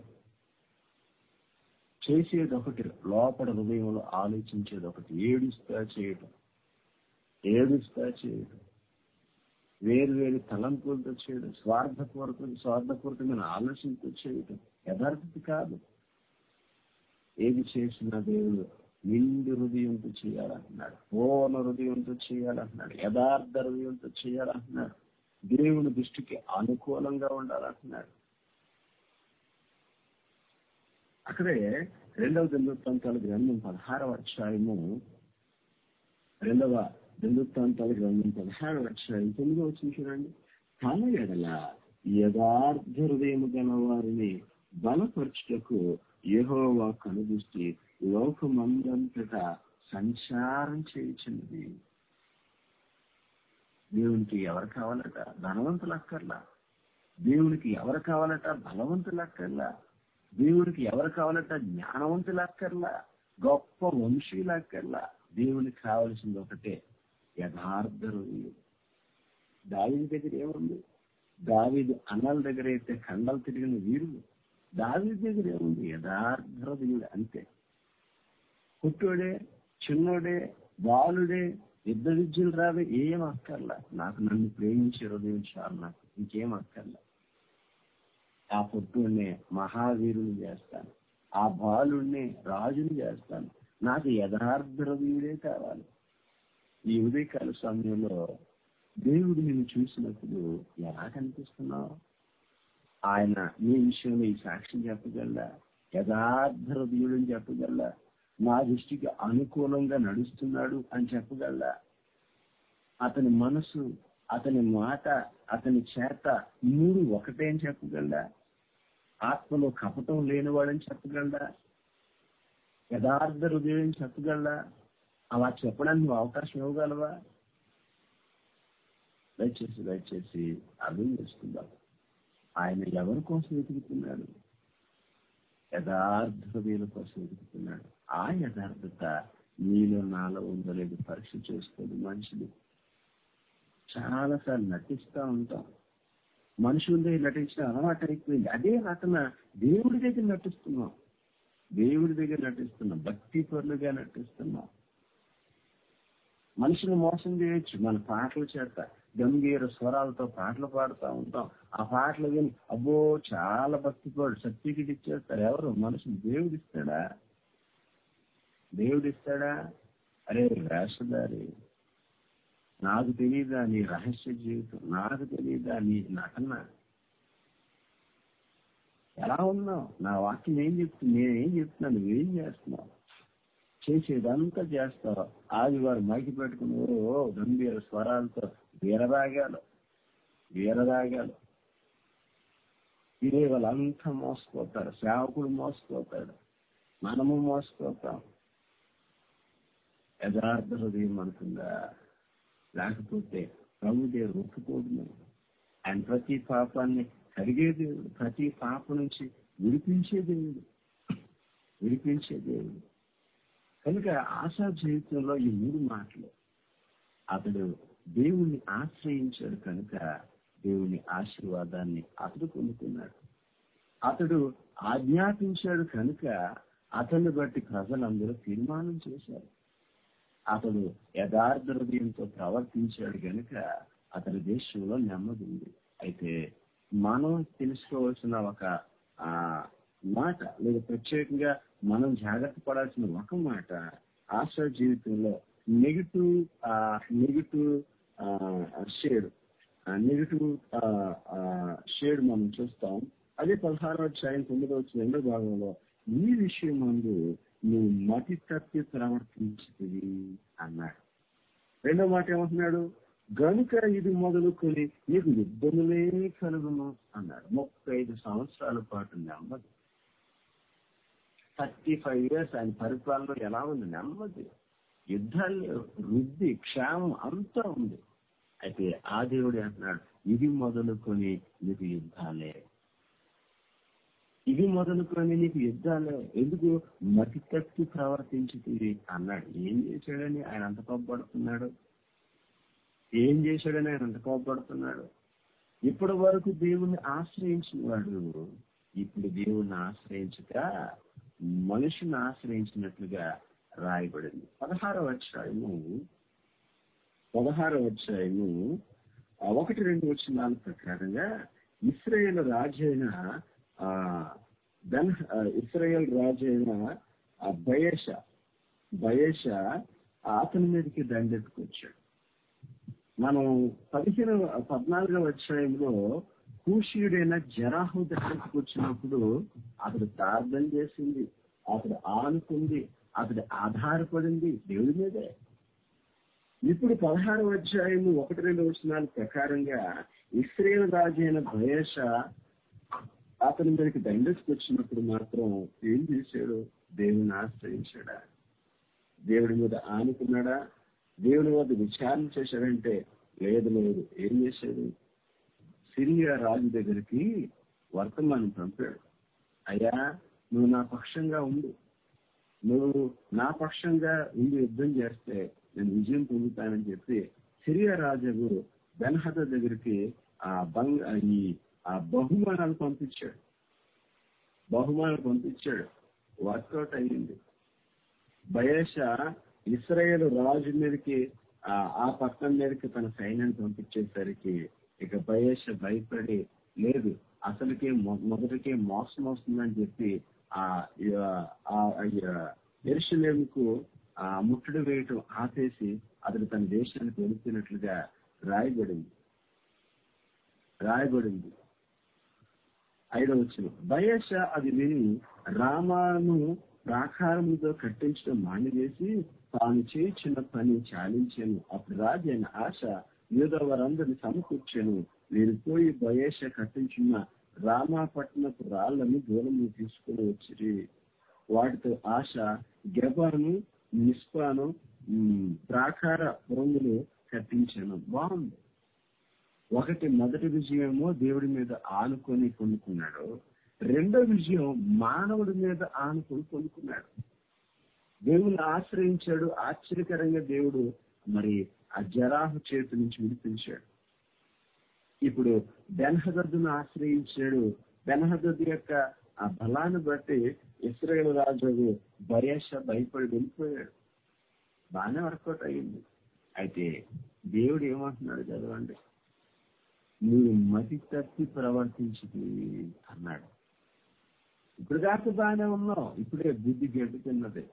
చేసేది ఒకటి లోపల హృదయంలో ఆలోచించేది ఒకటి ఏడుస్తా చేయడం ఏడుస్తా చేయడం వేరు వేరు తలంపులతో చేయడం స్వార్థపూర్వక స్వార్థపూర్వకమైన ఆలోచనతో చేయడం యథార్థత కాదు ఏది చేసినా దేవుడు నిండు హృదయంతో చేయాలంటున్నాడు పూర్ణ హృదయంతో చేయాలంటున్నాడు యథార్థ హృదయంతో చేయాలంటున్నాడు దేవుని దృష్టికి అనుకూలంగా ఉండాలంటున్నాడు అక్కడే రెండవ దినవృత్తాంతాల గ్రంథం పదహారవ అధ్యాయము రెండవ దినవృత్తాంతాల గ్రంథం పదహారవ అధ్యాయం తొమ్మిదో వచ్చింది చూడండి తన ఎడల యథార్థ హృదయము గల వారిని బలపరచుటకు యెహోవా కనుదృష్టి లోకమందంతటా సంచారం చేయించినది దేవునికి ఎవరు కావాలట ధనవంతులు అక్కర్లా దేవునికి ఎవరు కావాలట బలవంతులు అక్కర్లా దేవుడికి ఎవరు కావాలట జ్ఞానవంతులు అక్కర్లా గొప్ప వంశీలకల్లా దేవునికి కావలసింది ఒకటే యథార్థ హృదయం దావిది దగ్గర ఏముంది దావిది అన్నల దగ్గర అయితే కండలు తిరిగిన వీరుడు దావిది దగ్గర ఏముంది యథార్థ హృదయుడు అంతే పుట్టోడే చిన్నోడే బాలుడే యుద్ధ విద్యలు రావే ఏం అక్కర్లా నాకు నన్ను ప్రేమించే హృదయం చాలు నాకు ఇంకేం అక్కర్లా ఆ పుట్టుడిని మహావీరుని చేస్తాను ఆ బాలుడిని రాజుని చేస్తాను నాకు యథార్థ హృదయుడే కావాలి ఈ ఉదయకాల సమయంలో దేవుడు నిన్ను చూసినప్పుడు ఎలా కనిపిస్తున్నావు ఆయన నీ విషయంలో ఈ సాక్ష్యం చెప్పగలరా యథార్థ హృదయుడని చెప్పగలరా నా దృష్టికి అనుకూలంగా నడుస్తున్నాడు అని చెప్పగలరా అతని మనసు అతని మాట అతని చేత మూడు ఒకటే అని చెప్పగలరా ఆత్మలో కపటం లేనివాడని చెప్పగలరా యథార్థ హృదయం చెప్పగలరా అలా చెప్పడానికి నువ్వు అవకాశం ఇవ్వగలవా దయచేసి దయచేసి అర్థం చేసుకుందాం ఆయన ఎవరి కోసం వెతుకుతున్నాడు యథార్థ హృదయాల కోసం వెతుకుతున్నాడు ఆ యథార్థత నీలో నాలో ఉందో లేదు పరీక్ష చేసుకోదు మనుషులు చాలాసార్లు నటిస్తూ ఉంటాం మనుషుల దగ్గర నటించడం అలవాటు అయిపోయింది అదే నటన దేవుడి దగ్గర నటిస్తున్నాం దేవుడి దగ్గర నటిస్తున్నాం భక్తి పరులుగా నటిస్తున్నాం మనుషులు మోసం చేయొచ్చు మన పాటల చేత గంభీర స్వరాలతో పాటలు పాడుతూ ఉంటాం ఆ పాటలు విని అబ్బో చాలా భక్తిపడు సర్టిఫికెట్ ఇచ్చేస్తారు ఎవరు మనుషులు దేవుడు ఇస్తాడా దేవుడు ఇస్తాడా అరే వేషధారి నాకు తెలియదా నీ రహస్య జీవితం నాకు తెలియదా నీ నటన ఎలా ఉన్నావు నా వాక్యం ఏం చెప్తుంది నేనేం చెప్తున్నాను నువ్వేం చేస్తున్నావు చేసేదంతా చేస్తావు ఆదివారం మైకి పెట్టుకుని ఓ గంభీర స్వరాలతో వీరరాగాలు వీరరాగాలు ఇదే వాళ్ళంతా మోసపోతారు సేవకుడు మోసపోతాడు మనము మోసపోతాం యథార్థ హృదయం అనుకుందా లేకపోతే ప్రభు దేవుడు ఒప్పుకోదు ఆయన ప్రతి పాపాన్ని కడిగే దేవుడు ప్రతి పాప నుంచి విడిపించే దేవుడు విడిపించే దేవుడు కనుక ఆశా జీవితంలో ఈ మూడు మాటలు అతడు దేవుణ్ణి ఆశ్రయించాడు కనుక దేవుని ఆశీర్వాదాన్ని అతడు పొందుకున్నాడు అతడు ఆజ్ఞాపించాడు కనుక అతన్ని బట్టి ప్రజలందరూ తీర్మానం చేశారు అతడు యథార్థ హృదయంతో ప్రవర్తించాడు కనుక అతని దేశంలో నెమ్మది ఉంది అయితే మనం తెలుసుకోవాల్సిన ఒక ఆ మాట లేదా ప్రత్యేకంగా మనం జాగ్రత్త పడాల్సిన ఒక మాట ఆశ జీవితంలో negative negative shade negative shade మనం చూస్తాం అదే పదహారో అధ్యాయం తొమ్మిదో వచ్చిన రెండో భాగంలో ఈ విషయం మందు నువ్వు మతి తప్పి ప్రవర్తించింది అన్నాడు రెండో మాట ఏమంటున్నాడు గనుక ఇది మొదలుకొని నీకు యుద్ధములే కలుగును అన్నాడు ముప్పై ఐదు సంవత్సరాల పాటు నెమ్మది థర్టీ ఫైవ్ ఇయర్స్ ఆయన పరిపాలన ఎలా ఉంది నెమ్మది యుద్ధాలు వృద్ధి క్షేమం అంతా ఉంది అయితే ఆ దేవుడు అంటున్నాడు ఇది మొదలుకొని నీకు యుద్ధాలే ఇది మొదలుకొని నీకు యుద్ధాలే ఎందుకు మతి తప్పి ప్రవర్తించుతుంది అన్నాడు ఏం చేశాడని ఆయన అంత కోపడుతున్నాడు ఏం చేశాడని ఆయన అంత కోపడుతున్నాడు ఇప్పటి వరకు దేవుణ్ణి ఆశ్రయించిన వాడు ఇప్పుడు దేవుణ్ణి ఆశ్రయించక మనిషిని ఆశ్రయించినట్లుగా రాయబడింది పదహారవ అధ్యాయము పదహారవ అధ్యాయము ఒకటి రెండు వచ్చిన ప్రకారంగా ఇస్రాయేల్ రాజైన దన్ ఇస్రాయేల్ రాజైన బయేష బయేష అతని మీదకి దండెత్తుకొచ్చాడు మనం పదిహేను పద్నాలుగవ అధ్యాయంలో కూషీయుడైన జరాహు దగ్గరికి వచ్చినప్పుడు అతడు ప్రార్థన చేసింది అతడు ఆనుకుంది అతడు ఆధారపడింది దేవుడి మీదే ఇప్పుడు పదహారవ అధ్యాయం ఒకటి రెండు వచనాల ప్రకారంగా ఇస్రేల్ రాజు అయిన భయేష అతని మీదకి దండెత్తుకొచ్చినప్పుడు మాత్రం ఏం చేశాడు దేవుని ఆశ్రయించాడా దేవుడి మీద ఆనుకున్నాడా దేవుని వద్ద విచారణ చేశాడంటే లేదు లేదు ఏం చేశాడు సిరియా రాజు దగ్గరికి వర్తమానం పంపాడు అయ్యా నువ్వు నా పక్షంగా ఉండు నువ్వు నా పక్షంగా ఉండి యుద్ధం చేస్తే నేను విజయం పొందుతానని చెప్పి సిరియా రాజు బెన్హద దగ్గరికి ఆ బంగ ఈ ఆ బహుమానాలు పంపించాడు బహుమానాలు పంపించాడు వర్కౌట్ అయ్యింది బయేష ఇస్రాయేల్ రాజు మీదకి ఆ ఆ పక్కన మీదకి తన సైన్యాన్ని పంపించేసరికి ఇక బయేష భయపడి లేదు అసలుకే మొ- మొదటికే మోసం వస్తుందని చెప్పి ఆ ఎరుషలేముకు ఆ ముట్టడి వేయటం ఆపేసి అతడు తన దేశానికి వెళుతున్నట్లుగా రాయబడింది రాయబడింది ఐదవ వచ్చిన బయేష అది విని రామాను ప్రాకారముతో కట్టించడం మానివేసి తాను చేయించిన పని చాలించాను అప్పుడు రాజైన ఆశ యూద వారందరిని సమకూర్చాను నేను పోయి బయేష కట్టించున్న రామాపట్నపు రాళ్లను దూరం తీసుకుని వచ్చి వాటితో ఆశ గెబాను నిస్పాను ఉమ్, ప్రాకార పురములు కట్టించాను బాగుంది ఒకటి మొదటి విజయమో దేవుడి మీద ఆనుకొని పొందుకున్నాడు రెండో విజయం మానవుడి మీద ఆనుకొని పొందుకున్నాడు దేవుని ఆశ్రయించాడు ఆశ్చర్యకరంగా దేవుడు మరి ఆ జరాహు చేతి నుంచి విడిపించాడు ఇప్పుడు బెన్హదద్దును ఆశ్రయించాడు బెన్హదద్దు యొక్క ఆ బలాన్ని బట్టి ఇస్రాయేల్ రాజు బయేష భయపడి వెళ్ళిపోయాడు బాగానే వర్కౌట్ అయ్యింది అయితే దేవుడు ఏమంటున్నాడు చదవండి మీరు మతి తప్పి ప్రవర్తించింది అన్నాడు ఇప్పుడు దాకా బాగానే ఉన్నావు ఇప్పుడే బుద్ధి గెడ్డుతున్నది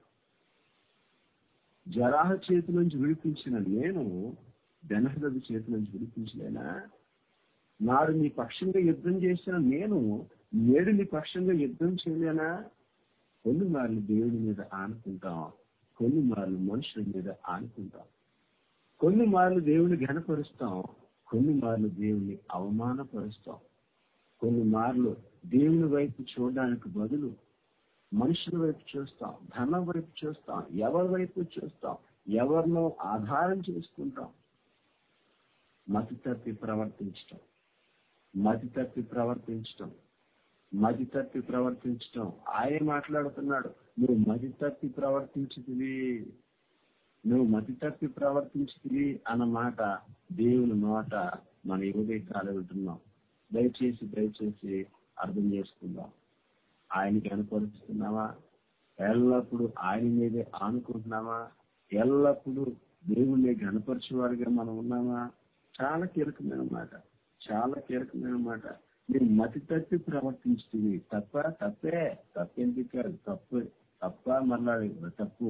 జరాహ చేతి నుంచి విడిపించిన నేను బెనహదది చేతి నుంచి విడిపించలేనా నాడు నీ పక్షంగా యుద్ధం చేసిన నేను నేడు నీ పక్షంగా యుద్ధం చేయలేనా కొన్ని మార్లు దేవుడి మీద ఆనుకుంటాం కొన్ని మార్లు మనుషుల మీద ఆనుకుంటాం కొన్ని మార్లు దేవుని ఘనపరుస్తాం కొన్ని మార్లు దేవుని అవమానపరుస్తాం కొన్ని మార్లు దేవుని వైపు చూడడానికి బదులు మనుషుల వైపు చూస్తాం ధనం వైపు చూస్తాం ఎవరి వైపు చూస్తాం ఎవరినో ఆధారం చేసుకుంటాం మతి తప్పి ప్రవర్తించటం మతి తప్పి ప్రవర్తించటం మతి తప్పి ప్రవర్తించటం ఆయన మాట్లాడుతున్నాడు నువ్వు మతి తప్పి ప్రవర్తించుతుంది నువ్వు మతి తప్పి ప్రవర్తించుతుంది అన్న మాట దేవుని మాట మన యువదే కాలు వింటున్నాం దయచేసి దయచేసి అర్థం చేసుకుందాం ఆయనకి అనుకరిస్తున్నావా ఎల్లప్పుడూ ఆయన మీదే ఆనుకుంటున్నామా ఎల్లప్పుడూ దేవుణ్ణి గనపరిచేవాడిగా మనం ఉన్నామా చాలా కీలకమైన మాట చాలా కీలకమైన మాట మీరు మతి తప్పి ప్రవర్తించుతుంది తప్ప తప్పే తప్పేందుకు కాదు తప్పు తప్ప మళ్ళా తప్పు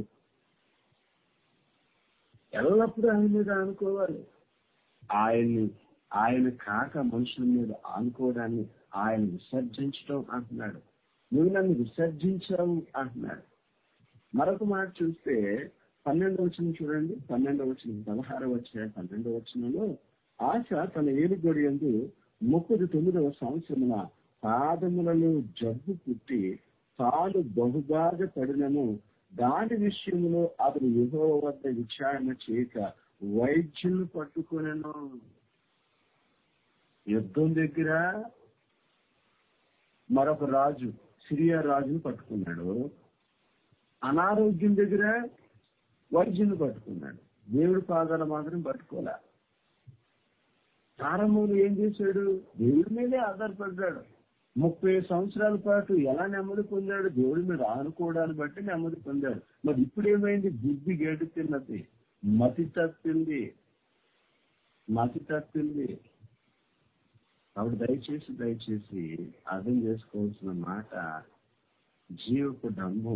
ఎల్లప్పుడూ ఆయన మీద ఆనుకోవాలి ఆయన్ని ఆయన కాక మనుషుల మీద ఆనుకోవడాన్ని ఆయన విసర్జించడం అంటున్నాడు నువ్వు నన్ను విసర్జించావు అంటున్నాడు మరొక మాట చూస్తే పన్నెండవ వచ్చిన చూడండి పన్నెండవ వచ్చిన పదహారవ వచ్చిన పన్నెండవ వచ్చినలో ఆశ తన ఏలుగొడి ఎందు ముప్పది తొమ్మిదవ సంవత్సరమున పాదములలో జబ్బు పుట్టి తాను బహుబాధ పడినను దాని విషయంలో అతను యుహో వద్ద విచారణ చేయక వైద్యులు పట్టుకొనను యుద్ధం దగ్గర మరొక రాజు సిరియా రాజును పట్టుకున్నాడు అనారోగ్యం దగ్గర వైద్యుని పట్టుకున్నాడు దేవుడి పాదాలు మాత్రం పట్టుకోలే ప్రారంభంలో ఏం చేశాడు దేవుడి మీదే ఆధారపడ్డాడు ముప్పై సంవత్సరాల పాటు ఎలా నెమ్మది పొందాడు దేవుడి మీద ఆనుకోవడాన్ని బట్టి నెమ్మది పొందాడు మరి ఇప్పుడు ఏమైంది బుద్ధి గేటు తిన్నది మతి తప్పింది మతి తప్పింది కాబట్టి దయచేసి దయచేసి అర్థం చేసుకోవాల్సిన మాట జీవపు డంబం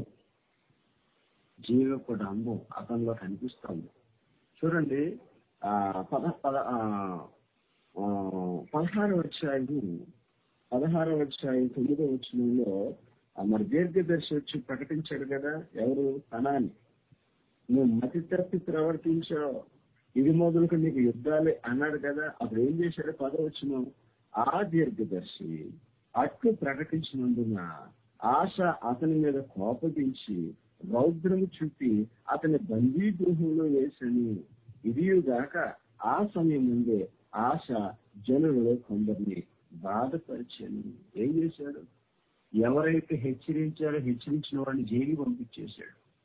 జీవపు డంబం అతనిలో కనిపిస్తుంది చూడండి ఆ పద పద ఆ, ఆ, పదహారు వచ్చాయి పదహారు వచ్చాయి తొమ్మిదో వచ్చినంలో మరి దీర్ఘదర్శి వచ్చి ప్రకటించాడు కదా ఎవరు తనాని నువ్వు మతి తప్పి ప్రవర్తించావు ఇది మొదలుకు నీకు యుద్ధాలే అన్నాడు కదా అప్పుడు ఏం చేశాడు పదవచ్చును ఆ దీర్ఘదర్శి అట్లు ప్రకటించినందున ఆశ అతని మీద కోపగించి రౌద్రము చూపి అతని బందీ గృహంలో వేసని ఇదియుగాక ఆ సమయం ముందే ఆశ జనులలో కొందరిని బాధపరిచాను ఏం చేశాడు ఎవరైతే హెచ్చరించారో హెచ్చరించిన వాడిని జైలు పంపించేశాడు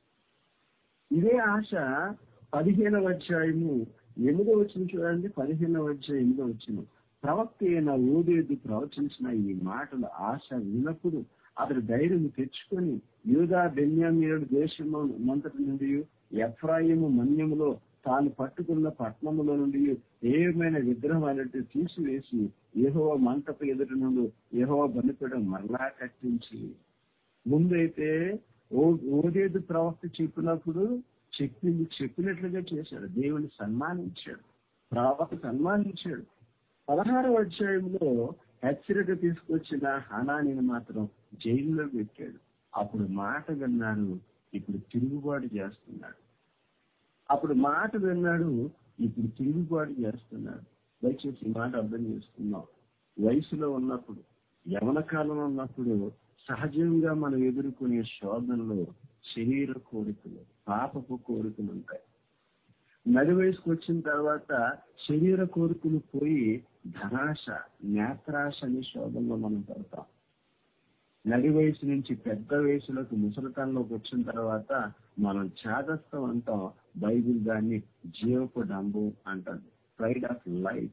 ఇదే ఆశ పదిహేనవ అధ్యాయము ఎనిమిదో వచ్చిన చూడండి పదిహేనవ అధ్యాయం ఎనిమిదో వచ్చిన ప్రవక్త అయిన ఓదేది ప్రవచించిన ఈ మాటల ఆశ విన్నప్పుడు అతడు ధైర్యం తెచ్చుకొని యూదా బెన్యామీయుడు దేశము మంతటి నుండి ఎఫ్రాయిము మన్యములో తాను పట్టుకున్న పట్టణములో నుండి ఏమైన విగ్రహం అనేది తీసివేసి ఏహో మంటపు ఎదుటి నుండి ఏహో బలిపీడం మరలా కట్టించి ముందైతే ఓ ఓదేదు ప్రవక్త చెప్పినప్పుడు చెప్పింది చెప్పినట్లుగా చేశాడు దేవుని సన్మానించాడు ప్రవక్త సన్మానించాడు పదహారవ అధ్యాయంలో హెచ్చరిక తీసుకొచ్చిన హనానిని మాత్రం జైల్లో పెట్టాడు అప్పుడు మాట విన్నాడు ఇప్పుడు తిరుగుబాటు చేస్తున్నాడు అప్పుడు మాట విన్నాడు ఇప్పుడు తిరుగుబాటు చేస్తున్నాడు దయచేసి ఈ మాట అర్థం చేసుకున్నాం వయసులో ఉన్నప్పుడు యవన కాలంలో ఉన్నప్పుడు సహజంగా మనం ఎదుర్కొనే శోధనలో శరీర కోరికలు పాపపు కోరికలు ఉంటాయి నడి వయసుకు వచ్చిన తర్వాత శరీర కోరికలు పోయి ధనాశ నేత్రాశ అనే శోధనలో మనం పడతాం నడి వయసు నుంచి పెద్ద వయసులోకి ముసలితనంలోకి వచ్చిన తర్వాత మనం చాదస్తం అంటాం బైబిల్ దాన్ని జీవపు డంబు అంటది ప్రైడ్ ఆఫ్ లైఫ్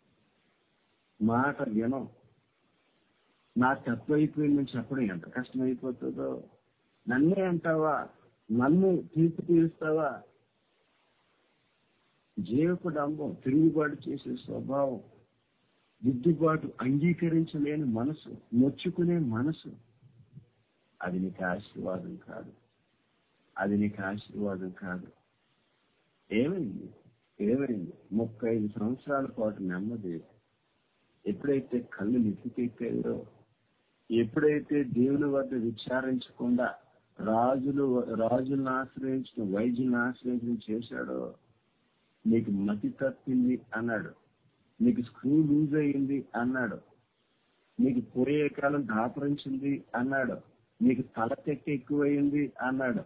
మాట వినం నా తప్పు అయిపోయిందని చెప్పడం ఎంత కష్టమైపోతుందో నన్నే అంటావా నన్ను తీర్పు తీరుస్తావా జీవపు డంబం తిరుగుబాటు చేసే స్వభావం దిద్దుబాటు అంగీకరించలేని మనసు నొచ్చుకునే మనసు అది నీకు ఆశీర్వాదం కాదు అది నీకు ఆశీర్వాదం కాదు ఏమైంది ఏమైంది ముప్పై ఐదు సంవత్సరాల పాటు నెమ్మది ఎప్పుడైతే కళ్ళు నిప్పుకెక్కాయో ఎప్పుడైతే దేవుని వద్ద విచారించకుండా రాజులు రాజులను ఆశ్రయించిన వైద్యులను ఆశ్రయించడం చేశాడో నీకు మతి తప్పింది అన్నాడు నీకు స్క్రూ లూజ్ అయింది అన్నాడు నీకు పోయే కాలం దాపరించింది అన్నాడు నీకు తల తెక్క ఎక్కువైంది అన్నాడు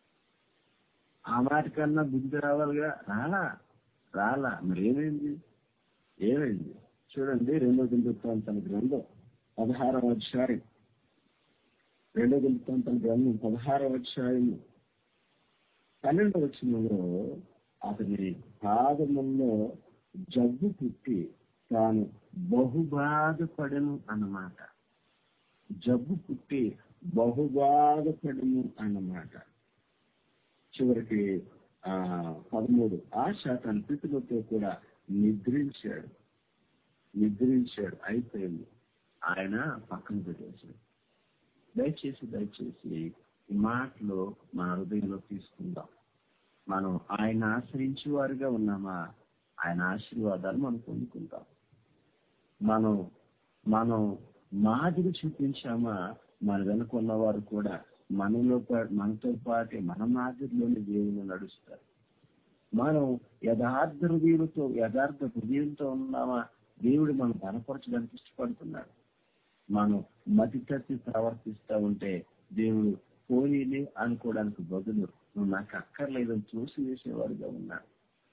ఆ మాట కన్నా బుద్ధి రావాలిగా రాలా రాలా మరి ఏమైంది ఏమైంది చూడండి రెండో దింపుతాం తన గ్రంథం పదహారవ అధ్యాయం రెండో దింపుతాం తన గ్రంథం పదహారవ అధ్యాయము పన్నెండవ వచ్చినలో అతని పాదముల్లో జబ్బు పుట్టి తాను బహుబాధపడను అన్నమాట జబ్బు పుట్టి బహుబాధపడను అన్నమాట చివరికి ఆ పదమూడు ఆశ తన పితులతో కూడా నిద్రించాడు నిద్రించాడు అయిపోయింది ఆయన పక్కన పెట్టేశాడు దయచేసి దయచేసి ఈ మాటలు మన హృదయంలో తీసుకుందాం మనం ఆయన ఆశ్రయించే వారిగా ఉన్నామా ఆయన ఆశీర్వాదాలు మనం పొందుకుంటాం మనం మనం మాదిరి చూపించామా మన వెనుక ఉన్నవారు కూడా మనలో పా- మనతో పాటే మన మాదిరిలోని దేవుని నడుస్తారు మనం యథార్థ హృదయంతో యథార్థ హృదయంతో ఉన్నామా దేవుడు మనం బలపరచడానికి ఇష్టపడుతున్నాడు మనం మతి తప్పి ప్రవర్తిస్తూ ఉంటే దేవుడు పోనీలే అనుకోవడానికి బదులు నువ్వు నాకు అక్కర్లేదని చూసి వేసేవాడుగా ఉన్నాడు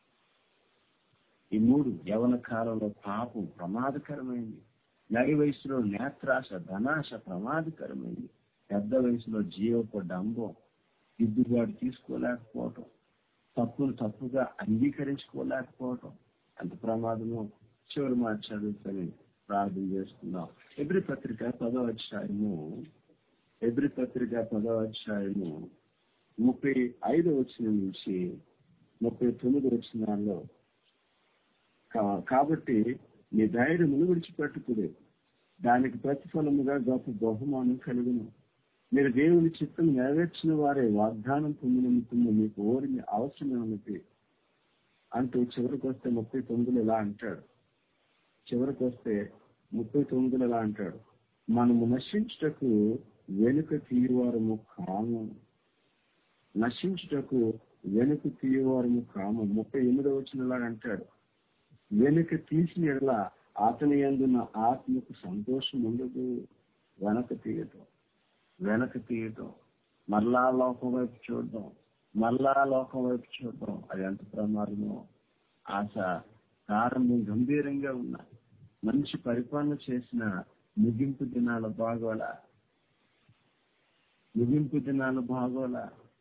ఈ మూడు యవన కాలంలో పాపం ప్రమాదకరమైంది నడి వయసులో నేత్రాశ ధనాశ ప్రమాదకరమైంది పెద్ద వయసులో జీవపు డంబం దిద్దుబాటు తీసుకోలేకపోవటం తప్పును తప్పుగా అంగీకరించుకోలేకపోవటం ఎంత ప్రమాదమో చివరి మాట చదువుకొని ప్రార్థన చేసుకుందాం ఎబ్రి పత్రిక పదో అధ్యాయము ఎబ్రి పత్రిక పదో అధ్యాయము ముప్పై ఐదు వచ్చిన నుంచి ముప్పై తొమ్మిది వచ్చినాల్లో కా- కాబట్టి నీ ధైర్యమును విడిచిపెట్టుకుడు దానికి ప్రతిఫలముగా గొప్ప బహుమానం కలుగును మీరు దేవుని చిత్తం నెరవేర్చిన వారే వాగ్దానం పొందినందుకు మీకు ఓరిని అవసరమే ఉన్నది అంటూ చివరికి వస్తే ముప్పై తొమ్మిదిలో ఇలా అంటాడు చివరికి వస్తే ముప్పై తొమ్మిదిలో ఇలా అంటాడు మనము నశించుటకు వెనుక తీయవారము కాము నశించుటకు వెనుక తీయవారము కాము ముప్పై ఎనిమిదో వచ్చినలా అంటాడు వెనుక తీసిన ఎడల అతని ఎందున్న ఆత్మకు సంతోషం ఉండదు వెనక తీయటం వెనక తీయటం మరలా లోకం వైపు చూడటం మరలా లోకం వైపు చూడటం అది ఎంత ప్రమాదమో ఆశ ప్రారంభం గంభీరంగా ఉన్న మంచి పరిపాలన చేసిన ముగింపు దినాల బాగోల ముగింపు దినాల బాగోల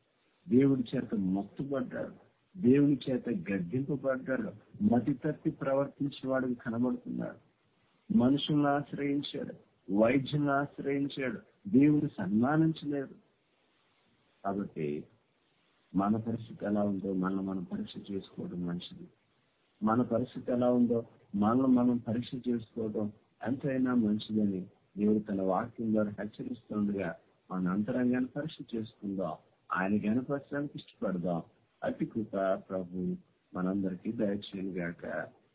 దేవుడి చేత మత్తుపడ్డాడు దేవుని చేత గద్దింపబడ్డాడు మతి తప్పి ప్రవర్తించేవాడికి కనబడుతున్నాడు మనుషులను ఆశ్రయించాడు వైద్యులను ఆశ్రయించాడు దేవుని సన్మానించలేదు కాబట్టి మన పరిస్థితి ఎలా ఉందో మనల్ని మనం పరీక్ష చేసుకోవడం మంచిది మన పరిస్థితి ఎలా ఉందో మనల్ని మనం పరీక్ష చేసుకోవడం ఎంతైనా మంచిదని దేవుడు తన వాక్యం ద్వారా హెచ్చరిస్తుండగా మన అంతరంగాన్ని పరీక్ష చేసుకుందాం ఆయన గణపరచడానికి ఇష్టపడదాం అతి కృప ప్రభు మనందరికీ దయచేయను గాక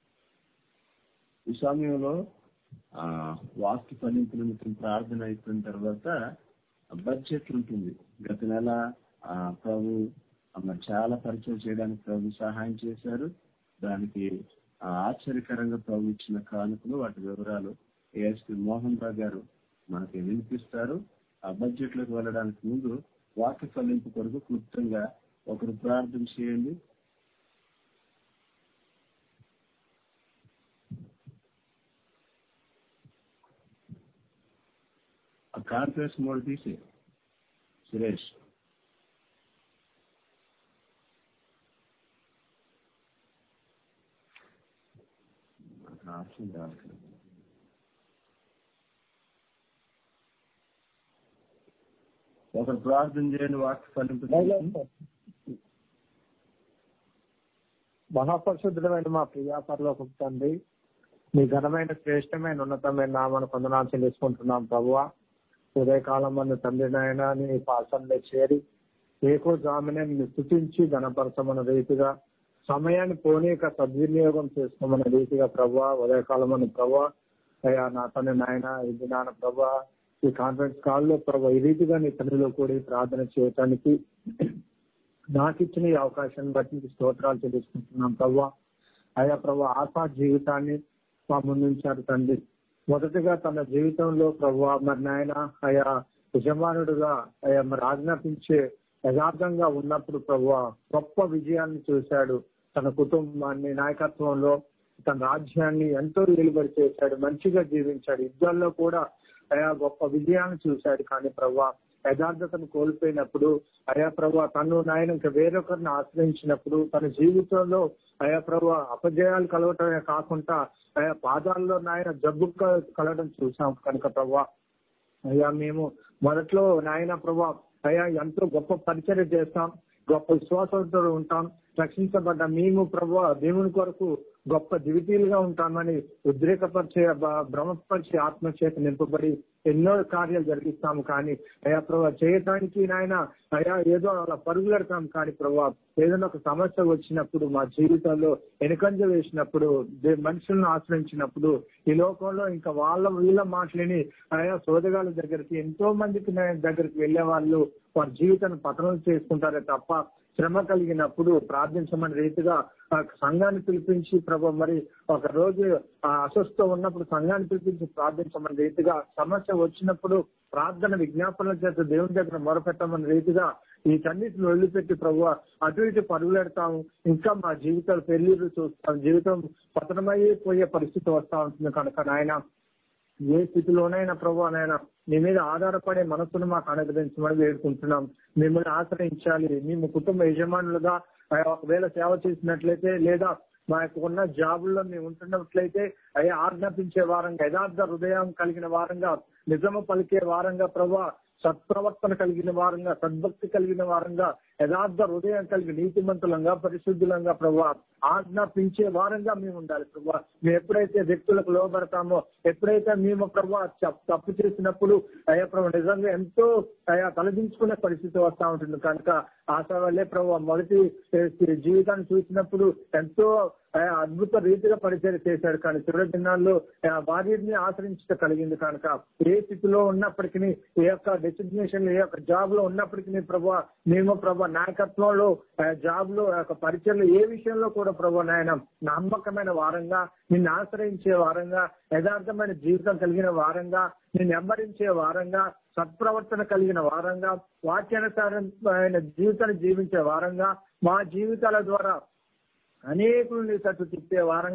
ఈ సమయంలో ఆ వాక్య ఫలింపు నిమిత్తం ప్రార్థన అయిపోయిన తర్వాత బడ్జెట్ ఉంటుంది గత నెల ఆ, ప్రభు ఆ, మరి చాలా పరిచయం చేయడానికి ప్రభు సహాయం చేశారు దానికి ఆ, ఆశ్చర్యకరంగా ప్రభు ఇచ్చిన కానుకలు వాటి వివరాలు ఏఎస్పి మోహన్ రావు గారు మనకి వినిపిస్తారు ఆ బడ్జెట్ లోకి వెళ్ళడానికి ముందు వాక్య ఫలింపు కొరకు క్లుప్తంగా ఒకరు ప్రార్థన చేయండి ఆ కాన్ఫరెన్స్ మోడ్ తీసి సురేష్ నాకు ఆప్షన్ రావట్లేదు ఒకరు ప్రార్థన చేయండి వాక్య ఫలింపు చేసి. మహాపరిశుద్ధమైన మా ప్రియా పరలోక తండ్రి మీ ఘనమైన శ్రేష్టమైన ఉన్నతమైన నామను కొందనాలు చెల్లించుకుంటున్నాం ప్రభువ ఉదయకాలం మన తండ్రి నాయన నీ పాసంలో చేరి ఏకో జామినే నిన్ను స్థుతించి ఘనపరచమన్న రీతిగా సమయాన్ని పోనీక సద్వినియోగం చేసుకోమన్న రీతిగా ప్రభు ఉదయకాలం అని ప్రభు అయ్యా నా తండ్రి నాయన ఇది నాన్న ప్రభు ఈ కాన్ఫరెన్స్ కాల్లో ప్రభు ఈ రీతిగా నీ తండ్రిలో కూడి ప్రార్థన చేయటానికి నాకు ఇచ్చిన ఈ అవకాశాన్ని బట్టి నీకు స్తోత్రాలు చెల్లించుకుంటున్నాం ప్రభు అయ్యా ప్రభు ఆశా జీవితాన్ని మా ముందుంచారు తండ్రి మొదటగా తన జీవితంలో ప్రభు మరి నాయన అయా యజమానుడుగా అయా మరి ఆజ్ఞాపించే యథార్థంగా ఉన్నప్పుడు ప్రభు గొప్ప విజయాన్ని చూశాడు తన కుటుంబాన్ని నాయకత్వంలో తన రాజ్యాన్ని ఎంతో వెలువడి చేశాడు మంచిగా జీవించాడు యుద్ధాల్లో కూడా అయా గొప్ప విజయాన్ని చూశాడు కానీ ప్రభా యథార్థతను కోల్పోయినప్పుడు అయా ప్రభు తను నాయన ఇంకా వేరొకరిని ఆశ్రయించినప్పుడు తన జీవితంలో అయా ప్రభు అపజయాలు కలగటమే కాకుండా అయా పాదాల్లో నాయన జబ్బు క- కలగడం చూసాం కనుక ప్రభా అయ్యా మేము మొదట్లో నాయన ప్రభా అయ్యా ఎంతో గొప్ప పరిచర్య చేస్తాం గొప్ప విశ్వాసంతో ఉంటాం రక్షించబడ్డ మేము ప్రభు దేవుని కొరకు గొప్ప దివిటీలుగా ఉంటామని ఉద్రేకపరిచే బ- భ్రమపరిచే ఆత్మచేత నింపబడి ఎన్నో కార్యాలు జరిగిస్తాము కానీ అయా ప్రభా చేయటానికి నాయన అయా ఏదో అలా పరుగులెడతాం కానీ ప్రభా ఏదైనా ఒక సమస్య వచ్చినప్పుడు మా జీవితంలో వెనుకంజ వేసినప్పుడు దే- మనుషులను ఆశ్రయించినప్పుడు ఈ లోకంలో ఇంకా వాళ్ళ వీళ్ళ మాటలని ఆయా సోదగాల దగ్గరికి ఎంతో మందికి నా దగ్గరికి వెళ్లే వాళ్ళు వారి జీవితాన్ని పతనం చేసుకుంటారే తప్ప శ్రమ కలిగినప్పుడు ప్రార్థించమని రీతిగా ఆ సంఘాన్ని పిలిపించి ప్రభు మరి ఒక రోజు ఆ అస్వస్థ ఉన్నప్పుడు సంఘాన్ని పిలిపించి ప్రార్థించమని రీతిగా సమస్య వచ్చినప్పుడు ప్రార్థన విజ్ఞాపనల చేత దేవుని దగ్గర మొరపెట్టమని రీతిగా ఈ కన్నిటిని వదిలిపెట్టి ప్రభు అటు ఇటు పరుగులెడతాము ఇంకా మా జీవితాలు పెళ్లిళ్ళు చూస్తాం జీవితం పతనమైపోయే పరిస్థితి వస్తా ఉంటుంది కనుక నాయన ఏ స్థితిలోనైనా ప్రభు నాయన మీ మీద ఆధారపడే మనసును మాకు అనుగ్రహించమని వేడుకుంటున్నాం మిమ్మల్ని ఆశ్రయించాలి మేము కుటుంబ యజమానులుగా ఆ, ఒకవేళ సేవ చేసినట్లయితే లేదా మా యొక్క ఉన్న జాబుల్లో మేము ఉంటున్నట్లయితే అయ్యా ఆజ్ఞాపించే వారంగా యథార్థ హృదయం కలిగిన వారంగా నిజము పలికే వారంగా ప్రభా సత్ప్రవర్తన కలిగిన వారంగా సద్భక్తి కలిగిన వారంగా యథార్థ హృదయం కలిగి నీతిమంతులంగా పరిశుద్ధులంగా ప్రభా ఆజ్ఞాపించే వారంగా మేము ఉండాలి ప్రభా మేము ఎప్పుడైతే వ్యక్తులకు లోబడతామో ఎప్పుడైతే మేము ప్రభా చ- తప్పు చేసినప్పుడు అయ్యా ప్రభు నిజంగా ఎంతో అయా తలదించుకునే పరిస్థితి వస్తా ఉంటుంది కనుక ఆశ వల్లే ప్రభు మొదటి ఏ, జీవితాన్ని చూసినప్పుడు ఎంతో ఆయన అద్భుత రీతిగా పరిచయం చేశాడు కానీ చివరి దినాల్లో ఆ భార్యని ఆశ్రయించట కలిగింది కనుక ఏ స్థితిలో ఉన్నప్పటికీ ఏ యొక్క డెసిగ్నేషన్ ఏ యొక్క జాబ్ లో ఉన్నప్పటికీ ప్రభు మేము ప్రభు నాయకత్వంలో ఆ జాబ్ లో ఆ యొక్క పరిచయంలో ఏ విషయంలో కూడా ప్రభు నాయన నమ్మకమైన వారంగా నిన్ను ఆశ్రయించే వారంగా యథార్థమైన జీవితం కలిగిన వారంగా నిన్ను వెంబడించే వారంగా సత్ప్రవర్తన కలిగిన వారంగా వాక్యానుసారమైన జీవితాన్ని జీవించే వారంగా మా జీవితాల ద్వారా అనేకులు నీ తట్టు తిప్పే వారంగా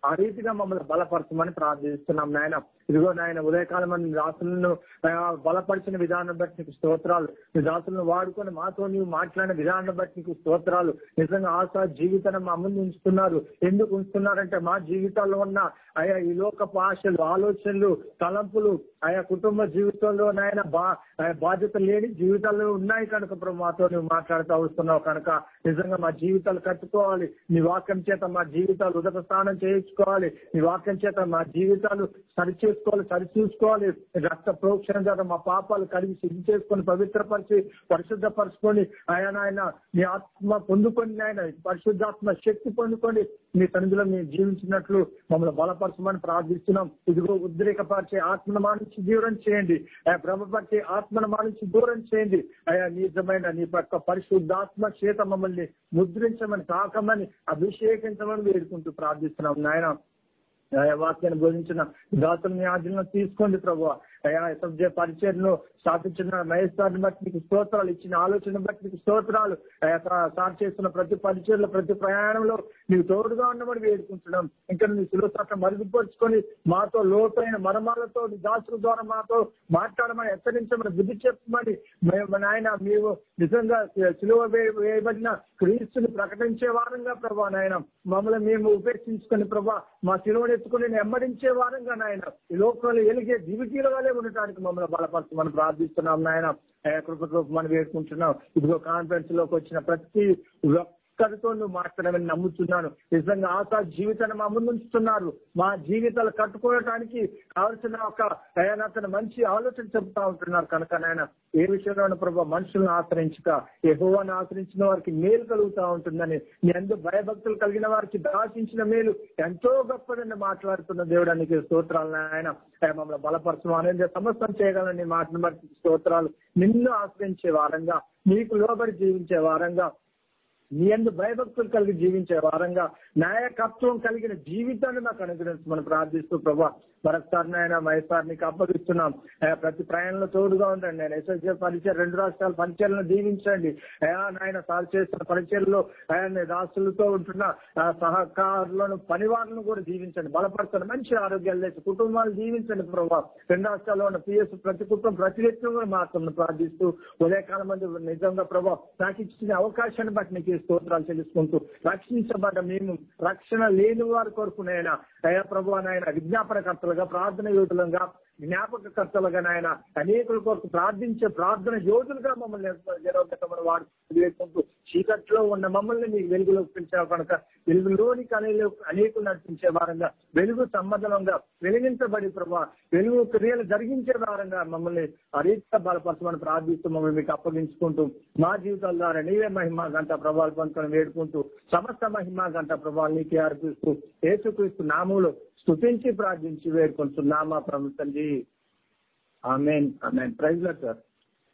ఆ రీతిగా మమ్మల్ని బలపరచమని ప్రార్థిస్తున్నాం నాయన ఇదిగో నాయన ఉదయకాలం మంది దాసులను ఆ, బలపరిచిన విధానం బట్టి నీకు స్తోత్రాలు నీ దాసులను వాడుకొని మాతో నీవు మాట్లాడిన విధానం బట్టి నీకు స్తోత్రాలు నిజంగా ఆశ జీవితాన్ని మా ముందు ఉంచుతున్నారు ఎందుకు ఉంచుతున్నారంటే మా జీవితాల్లో ఉన్న ఆయా ఈ లోకపు ఆశలు ఆలోచనలు తలంపులు ఆయా కుటుంబ జీవితంలో నాయన బా ఆయా బాధ్యత లేని జీవితాల్లో ఉన్నాయి కనుక ప్రభు మాతో నువ్వు మాట్లాడుతూ వస్తున్నావు కనుక నిజంగా మా జీవితాలు కట్టుకోవాలి నీ వాక్యం చేత మా జీవితాలు ఉదక స్నానం చేయించుకోవాలి నీ వాక్యం చేత మా జీవితాలు సరి చేసుకోవాలి సరి చూసుకోవాలి రక్త ప్రోక్షణ చేత మా పాపాలు కడిగి శుద్ధి చేసుకొని పవిత్రపరిచి పరిశుద్ధపరచుకొని ఆయన ఆయన నీ ఆత్మ పొందుకొని ఆయన పరిశుద్ధాత్మ శక్తి పొందుకొని మీ సన్నిధిలో మేము జీవించినట్లు మమ్మల్ని బలపరచమని ప్రార్థిస్తున్నాం ఇదిగో ఉద్రేకపరిచే ఆత్మను మానించి దూరం చేయండి ఆ భ్రమపరిచే ఆత్మను మానించి దూరం చేయండి అయా నిజమైన నీ పక్క పరిశుద్ధాత్మ చేత మమ్మల్ని ముద్రించమని తాకమని అభిషేకించమని వేడుకుంటూ ప్రార్థిస్తున్నాం నాయన అయా వాక్యాన్ని బోధించిన దాతల్ని ఆజ్ఞలను తీసుకోండి ప్రభు అయా సబ్జ పరిచయను స్థాపించిన మహేష్ సార్ని బట్టి నీకు స్తోత్రాలు ఇచ్చిన ఆలోచన బట్టి నీకు స్తోత్రాలు అయా సా- సార్ చేస్తున్న ప్రతి పరిచయంలో ప్రతి ప్రయాణంలో నీవు తోడుగా ఉన్నమని వేడుకుంటున్నాం ఇంకా నీ సులభ మరుగుపరుచుకొని మాతో లోతైన మరమాలతో నీ దాసుల ద్వారా మాతో మాట్లాడమని హెచ్చరించమని బుద్ధి చెప్పమని మేము నాయన మేము నిజంగా సిలువ వే- వేయబడిన క్రీస్తుని ప్రకటించే వారంగా ప్రభా నాయన మమ్మల్ని మేము ఉపేక్షించుకొని ప్రభా మా సిలువను ఎత్తుకుని నెమ్మడించే వారంగా నాయన ఈ లోకంలో ఎలిగే దివిటీల వల్లే ఉండటానికి మమ్మల్ని బలపరచమని ప్రార్థిస్తున్నాం నాయన కృప మనం వేడుకుంటున్నాం ఇదిగో కాన్ఫరెన్స్ లోకి వచ్చిన ప్రతి ఒక్కరితో నువ్వు మాట్లాడమని నమ్ముతున్నాను నిజంగా ఆశా జీవితాన్ని మా ముందు ఉంచుతున్నారు మా జీవితాలు కట్టుకోవడానికి కావలసిన ఒక అతను మంచి ఆలోచన చెబుతా ఉంటున్నారు కనుక నాయన ఏ విషయంలో ప్రభావ మనుషులను ఆశ్రయించక యెహోవాను ఆశ్రయించిన వారికి మేలు కలుగుతా ఉంటుందని నీ ఎందు భయభక్తులు కలిగిన వారికి దాచించిన మేలు ఎంతో గొప్పదని మాట్లాడుతున్న దేవుడానికి స్తోత్రాలు ఆయన మమ్మల్ని బలపరచడం అనేది సమస్తం చేయగలని మాటను బట్టి స్తోత్రాలు నిన్ను ఆశ్రయించే వారంగా నీకు లోబడి జీవించే వారంగా నీ ఎందు భయభక్తులు కలిగి జీవించే వారంగా నాయకత్వం కలిగిన జీవితాన్ని నాకు అనుగ్రహించమని ప్రార్థిస్తూ ప్రభా మరొకసారి నాయన మహేశ్వర్ నీకు అప్పగిస్తున్నాం అయ్యా, ప్రతి ప్రయాణంలో తోడుగా ఉండండి నేను ఎస్ఎస్ఏ పరిచయం రెండు రాష్ట్రాల పరిచయాలను దీవించండి అయా నాయన సార్ చేస్తున్న పరిచయంలో ఆయన రాష్ట్రాలతో ఉంటున్న ఆ, సహకారులను పనివారులను కూడా దీవించండి బలపరచండి మంచి ఆరోగ్యాలు లేచి కుటుంబాలు దీవించండి ప్రభావ రెండు రాష్ట్రాల్లో ఉన్న పిఎస్ ప్రతి కుటుంబం ప్రతి వ్యక్తిని కూడా మాత్రం ప్రార్థిస్తూ ఉదయకాలం మంది నిజంగా ప్రభావ నాకు ఇచ్చిన అవకాశాన్ని బట్టి నీకు ఈ స్తోత్రాలు తెలుసుకుంటూ రక్షించబడ్డ మేము రక్షణ లేని వారి కొరకు నాయన దయా ప్రభు నాయన విజ్ఞాపనకర్తలుగా ప్రార్థన యోధులుగా జ్ఞాపకకర్తలుగా నాయన అనేకుల కొరకు ప్రార్థించే ప్రార్థన యోధులుగా మమ్మల్ని నిరోధకమని వాడు వేసుకుంటూ చీకట్లో ఉన్న మమ్మల్ని మీకు వెలుగులోకి పిలిచావు కనుక వెలుగులోనికి అనేక అనేకులు నడిపించే వారంగా వెలుగు సంబంధంగా వెలిగించబడి ప్రభా వెలుగు క్రియలు జరిగించే వారంగా మమ్మల్ని అరీత బలపరచమని ప్రార్థిస్తూ మమ్మల్ని మీకు అప్పగించుకుంటూ మా జీవితాల ద్వారా నీవే మహిమ గంట ప్రభావాలు పొందుకొని వేడుకుంటూ సమస్త మహిమ గంట ప్రభావాలు నీకే అర్పిస్తూ యేసుక్రీస్తు నామంలో స్తుతించి ప్రార్థించి వేడుకుంటున్నామా ప్రభు తండ్రి amen amen praise lord sir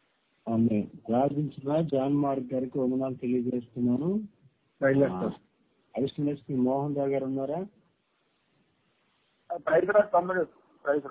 ఆమె ప్రార్థించిన జాన్ మార్క్ గారికి వందనాలు తెలియజేస్తున్నాను praise lord sir additional SP Mohan Rao గారు ఉన్నారా ప్రైజ్ లార్డ్ తమ్ముడు ప్రైజ్